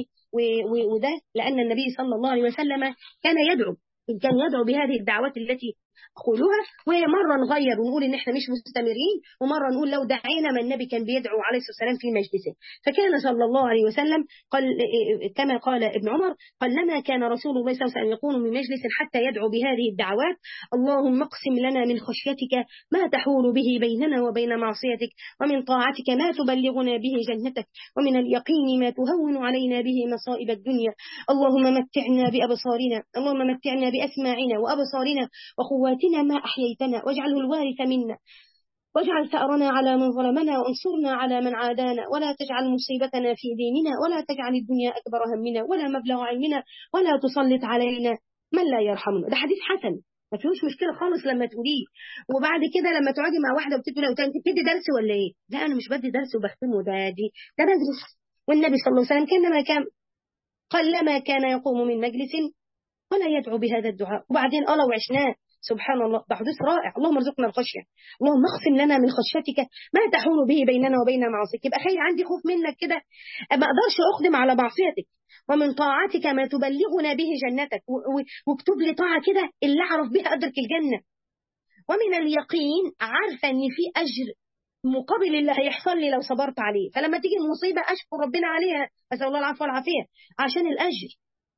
وده لان النبي صلى الله عليه وسلم كان يدعو كان يدعو بهذه الدعوات التي قولوها ومرة نغير ونقول إن إحنا مش مستمرين ومرة نقول لو دعينا ما النبي كان بيدعو عليه الصلاة والسلام في مجلسه فكان صلى الله عليه وسلم قال كما قال ابن عمر قال لما كان رسول الله صلى الله عليه وسلم يقوم من مجلس حتى يدعو بهذه الدعوات اللهم اقسم لنا من خشيتك ما تحول به بيننا وبين معصيتك ومن طاعتك ما تبلغنا به جنتك ومن اليقين ما تهون علينا به مصائب الدنيا اللهم متعنا بأبصارنا اللهم متعنا بأسماعنا وأبصارنا وقواتنا ما أحييتنا واجعله الوارث منا واجعل ثأرنا على من ظلمنا وانصرنا على من عادانا ولا تجعل مصيبتنا في ديننا ولا تجعل الدنيا أكبر همنا ولا مبلغ علمنا ولا تسلط علينا من لا يرحمنا ده حديث حسن ما فيهوش مشكله خالص لما تقوليه وبعد كده لما تقعدي مع واحده وبتقولي لو انت بتدي درس ولا ايه؟ لا انا مش بدي درس وبختمه ده دي ده بدرس والنبي صلى الله عليه وسلم كان ما كان قلما كان يقوم من مجلس ولا يدعو بهذا الدعاء وبعدين اه لو عشناه سبحان الله ده حديث رائع اللهم ارزقنا الخشيه اللهم اقسم لنا من خشيتك ما تحول به بيننا وبين معاصيك يبقى خير عندي خوف منك كده ما اقدرش اقدم على معصيتك ومن طاعتك ما تبلغنا به جنتك واكتب لي طاعه كده اللي اعرف بها ادرك الجنه ومن اليقين عارفه ان في اجر مقابل اللي هيحصل لي لو صبرت عليه فلما تيجي المصيبه اشكر ربنا عليها اسال الله العفو والعافيه عشان الاجر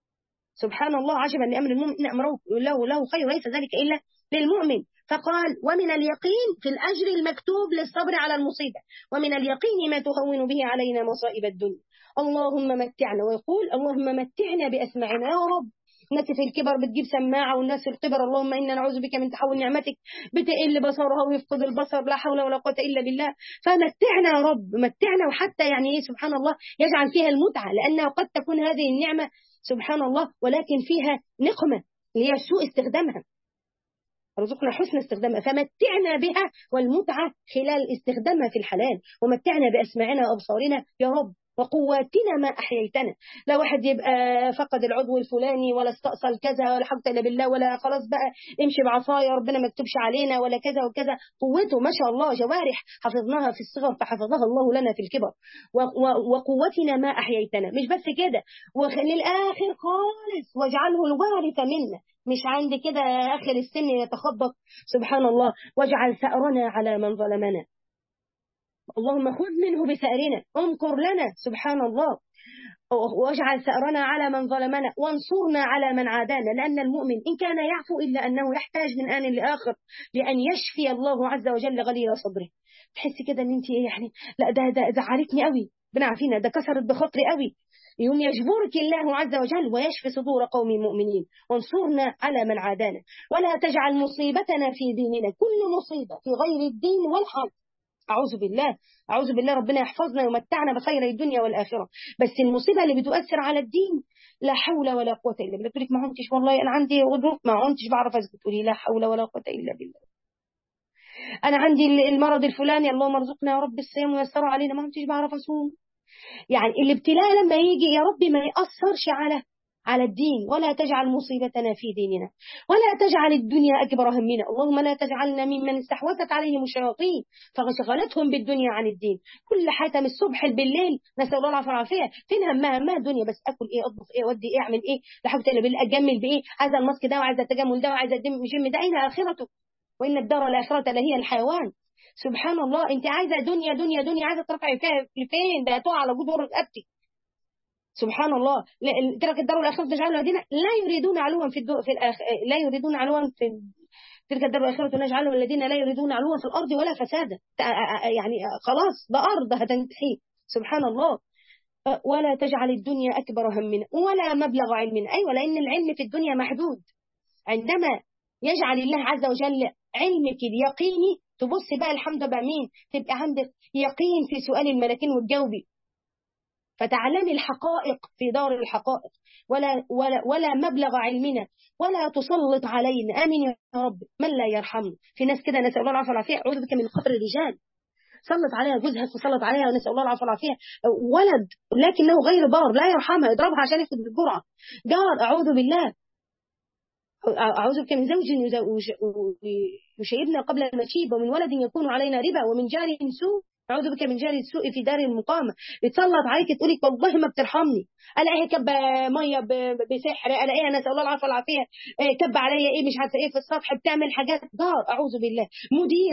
سبحان الله عجبا لأمر المؤمن أمره له, له خير ليس ذلك إلا للمؤمن فقال ومن اليقين في الأجر المكتوب للصبر على المصيبة ومن اليقين ما تهون به علينا مصائب الدنيا اللهم متعنا ويقول اللهم متعنا بأسماعنا يا رب الناس في الكبر بتجيب سماعة والناس في الكبر اللهم إنا نعوذ بك من تحول نعمتك بتقل بصرها ويفقد البصر لا حول ولا قوة إلا بالله فمتعنا يا رب متعنا وحتى يعني إيه سبحان الله يجعل فيها المتعة لأنها قد تكون هذه النعمة سبحان الله ولكن فيها نقمة اللي هي سوء استخدامها رزقنا حسن استخدامها فمتعنا بها والمتعة خلال استخدامها في الحلال ومتعنا بأسماعنا وأبصارنا يا رب وقواتنا ما أحييتنا لا واحد يبقى فقد العضو الفلاني ولا استأصل كذا ولا حول إلا بالله ولا خلاص بقى امشي بعصايا ربنا ما يكتبش علينا ولا كذا وكذا قوته ما شاء الله جوارح حفظناها في الصغر فحفظها الله لنا في الكبر وقوتنا ما أحييتنا مش بس كده وللآخر خالص واجعله الوارث منا مش عند كده آخر السن يتخبط سبحان الله واجعل ثأرنا على من ظلمنا اللهم خذ منه بثأرنا انكر لنا سبحان الله واجعل ثأرنا على من ظلمنا وانصرنا على من عادانا لأن المؤمن إن كان يعفو إلا أنه يحتاج من آن لآخر لأن يشفي الله عز وجل غليل صدره تحسي كده ان انت يعني لا ده ده زعلتني قوي بنعفينا ده كسرت بخاطري قوي يوم يجبرك الله عز وجل ويشفي صدور قوم مؤمنين وانصرنا على من عادانا ولا تجعل مصيبتنا في ديننا كل مصيبة في غير الدين والحرب أعوذ بالله أعوذ بالله ربنا يحفظنا ويمتعنا بخير الدنيا والآخرة بس المصيبة اللي بتؤثر على الدين لا حول ولا قوة إلا بالله تقول لك ما عنتش والله أنا عندي غضروف ما عنتش بعرف أثبت تقولي لا حول ولا قوة إلا بالله أنا عندي المرض الفلاني اللهم ارزقنا يا رب الصيام ويسر علينا ما عنتش بعرف أصوم يعني الابتلاء لما يجي يا رب ما يأثرش على على الدين ولا تجعل مصيبتنا في ديننا ولا تجعل الدنيا أكبر همنا اللهم لا تجعلنا ممن استحوذت عليهم الشياطين فشغلتهم بالدنيا عن الدين كل حاجة من الصبح بالليل نسأل الله العافية والعافية فين همها همها الدنيا بس أكل إيه أطبخ إيه أودي إيه أعمل إيه لا حول إلا بالله أجمل بإيه عايزة الماسك ده وعايزة التجمل ده وعايزة الدم جيم ده أين آخرته وإن الدار الآخرة لهي الحيوان سبحان الله انت عايزه دنيا دنيا دنيا عايزه ترفعي فيها لفين ده هتقع على جذور رقبتك سبحان الله ترك الدار الاخره تجعل الذين لا يريدون علوا في الدو في الأخ... لا يريدون علوا في تلك الدار الاخره نجعلهم الذين لا يريدون علوا في الارض ولا فسادا يعني خلاص ده ارض هتنتهي سبحان الله ولا تجعل الدنيا اكبر همنا ولا مبلغ علمنا ايوه لان العلم في الدنيا محدود عندما يجعل الله عز وجل علمك اليقيني تبص بقى الحمد بقى مين تبقى عندك يقين في سؤال الملكين وتجاوبي فتعلمي الحقائق في دار الحقائق ولا, ولا, ولا مبلغ علمنا ولا تسلط علينا آمين يا رب من لا يرحمنا في ناس كده نسأل الله العافية والعافية أعوذ بك من خطر الرجال سلط عليها جوزها تسلط عليها ونسأل الله العافية والعافية ولد لكنه غير بار لا يرحمها يضربها عشان ياخد الجرعة جار أعوذ بالله أعوذ بك من زوج يشيبنا قبل المشيب ومن ولد يكون علينا ربا ومن جار سوء أعوذ بك من جار السوء في دار المقامة بتسلط عليك تقولي والله ما بترحمني ألاقيها كب مية بسحر ألاقيها نسأل الله العافية والعافية كب عليا إيه مش عارفة إيه في السطح بتعمل حاجات دار أعوذ بالله مدير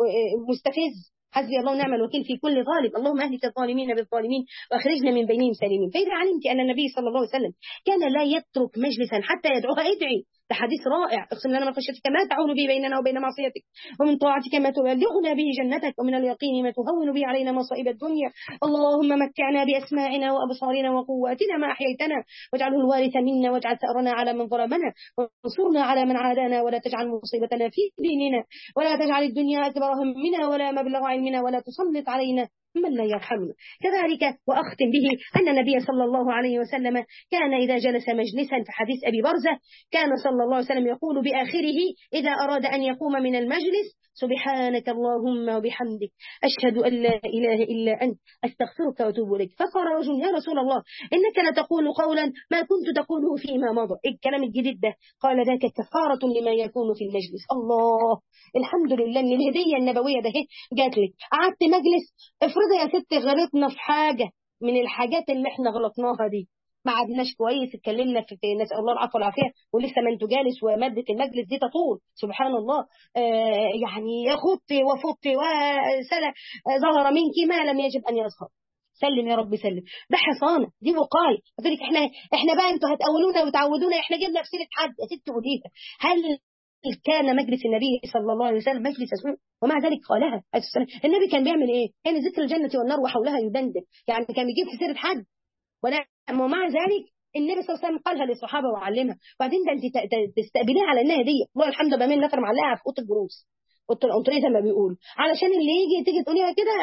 مستفز حسبي الله ونعم الوكيل في كل ظالم اللهم اهلك الظالمين بالظالمين واخرجنا من بينهم سالمين فإذا علمت أن النبي صلى الله عليه وسلم كان لا يترك مجلسا حتى يدعوها ادعي ده حديث رائع اقسم لنا من خشيتك ما تعون به بيننا وبين معصيتك ومن طاعتك ما تبلغنا به جنتك ومن اليقين ما تهون به علينا مصائب الدنيا اللهم متعنا بأسماعنا وأبصارنا وقواتنا ما أحييتنا واجعله الوارث منا واجعل ثأرنا على من ظلمنا وانصرنا على من عادانا ولا تجعل مصيبتنا في ديننا ولا تجعل الدنيا أكبر همنا ولا مبلغ علمنا ولا تسلط علينا من لا يرحمنا كذلك وأختم به أن النبي صلى الله عليه وسلم كان إذا جلس مجلسا في حديث أبي برزة كان صلى الله عليه وسلم يقول بآخره إذا أراد أن يقوم من المجلس سبحانك اللهم وبحمدك أشهد أن لا إله إلا أنت أستغفرك وأتوب إليك فقال رجل يا رسول الله إنك لتقول قولا ما كنت تقوله فيما مضى الكلام الجديد ده قال ذاك كفارة لما يكون في المجلس الله الحمد لله ان الهديه النبويه ده جات لك قعدت مجلس افرضي يا ست غلطنا في حاجه من الحاجات اللي احنا غلطناها دي ما عدناش كويس اتكلمنا في نسال الله العفو والعافيه ولسه ما انت جالس وماده المجلس دي تطول سبحان الله آه يعني خطي وفطي وسلا ظهر منك ما لم يجب ان يظهر سلم يا رب سلم ده حصانه دي وقايه قلت لك احنا احنا بقى انتوا هتقولونا وتعودونا احنا جبنا في سيره حد يا ست قوليها هل كان مجلس النبي صلى الله عليه وسلم مجلس سوء ومع ذلك قالها النبي كان بيعمل ايه كان ذكر الجنة والنار وحولها يدندن يعني كان بيجيب في سيرة حد ومع ذلك النبي صلى الله عليه وسلم قالها للصحابه وعلمها وبعدين ده انت تستقبليها على انها هديه والله الحمد لله من نفر معلقها في اوضه الجروس اوضه الانطريه زي ما بيقولوا علشان اللي يجي تيجي تقوليها كده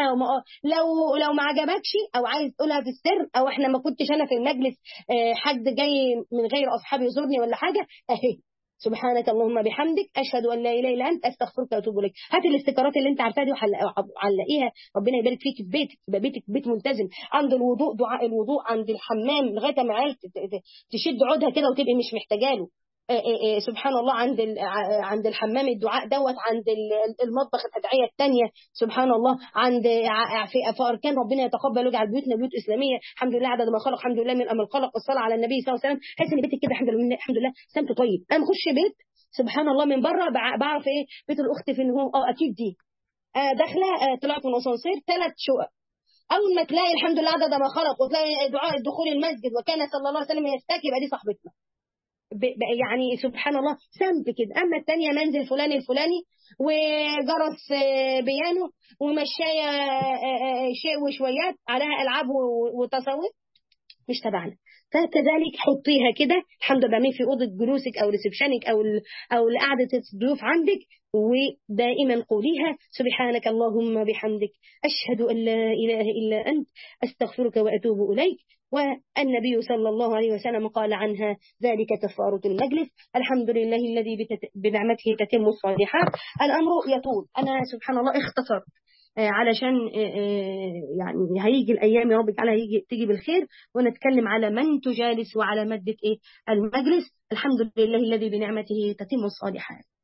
لو لو ما عجبكش او عايز تقولها في السر او احنا ما كنتش انا في المجلس حد جاي من غير اصحابي يزورني ولا حاجه اهي سبحانك اللهم بحمدك اشهد ان لا اله الا انت استغفرك واتوب اليك هات الاستيكرات اللي انت عارفاها دي وعلقيها ربنا يبارك فيك في بيتك يبقى بيتك بيت ملتزم عند الوضوء دعاء الوضوء عند الحمام لغايه ما عيال تشد عودها كده وتبقي مش محتاجه له سبحان الله عند عند الحمام الدعاء دوت عند المطبخ الادعيه الثانيه سبحان الله عند في اركان ربنا يتقبل ويجعل بيوتنا بيوت اسلاميه الحمد لله عدد ما خلق الحمد لله من امر خلق والصلاه على النبي صلى الله عليه وسلم حس ان بيتك كده الحمد لله الحمد لله سمت طيب انا بخش بيت سبحان الله من بره بعرف ايه بيت الاخت فين هو اه اكيد دي آه داخله آه طلعت من اسانسير ثلاث شقق اول ما تلاقي الحمد لله عدد ما خلق وتلاقي دعاء دخول المسجد وكان صلى الله عليه وسلم يستاك يبقى دي صاحبتنا يعني سبحان الله سمت كده اما الثانيه منزل فلان الفلاني وجرس بيانو ومشايه شيء وشويات عليها العاب وتصوت مش تبعنا فكذلك حطيها كده الحمد لله في اوضه جلوسك او ريسبشنك او او قعده الضيوف عندك ودائما قوليها سبحانك اللهم بحمدك اشهد ان لا اله الا انت استغفرك واتوب اليك والنبي صلى الله عليه وسلم قال عنها ذلك كفارة المجلس الحمد لله الذي بنعمته تتم الصالحات الأمر يطول أنا سبحان الله اختصرت علشان يعني هيجي الايام يا رب تعالى هيجي تيجي بالخير ونتكلم على من تجالس وعلى ماده ايه المجلس الحمد لله الذي بنعمته تتم الصالحات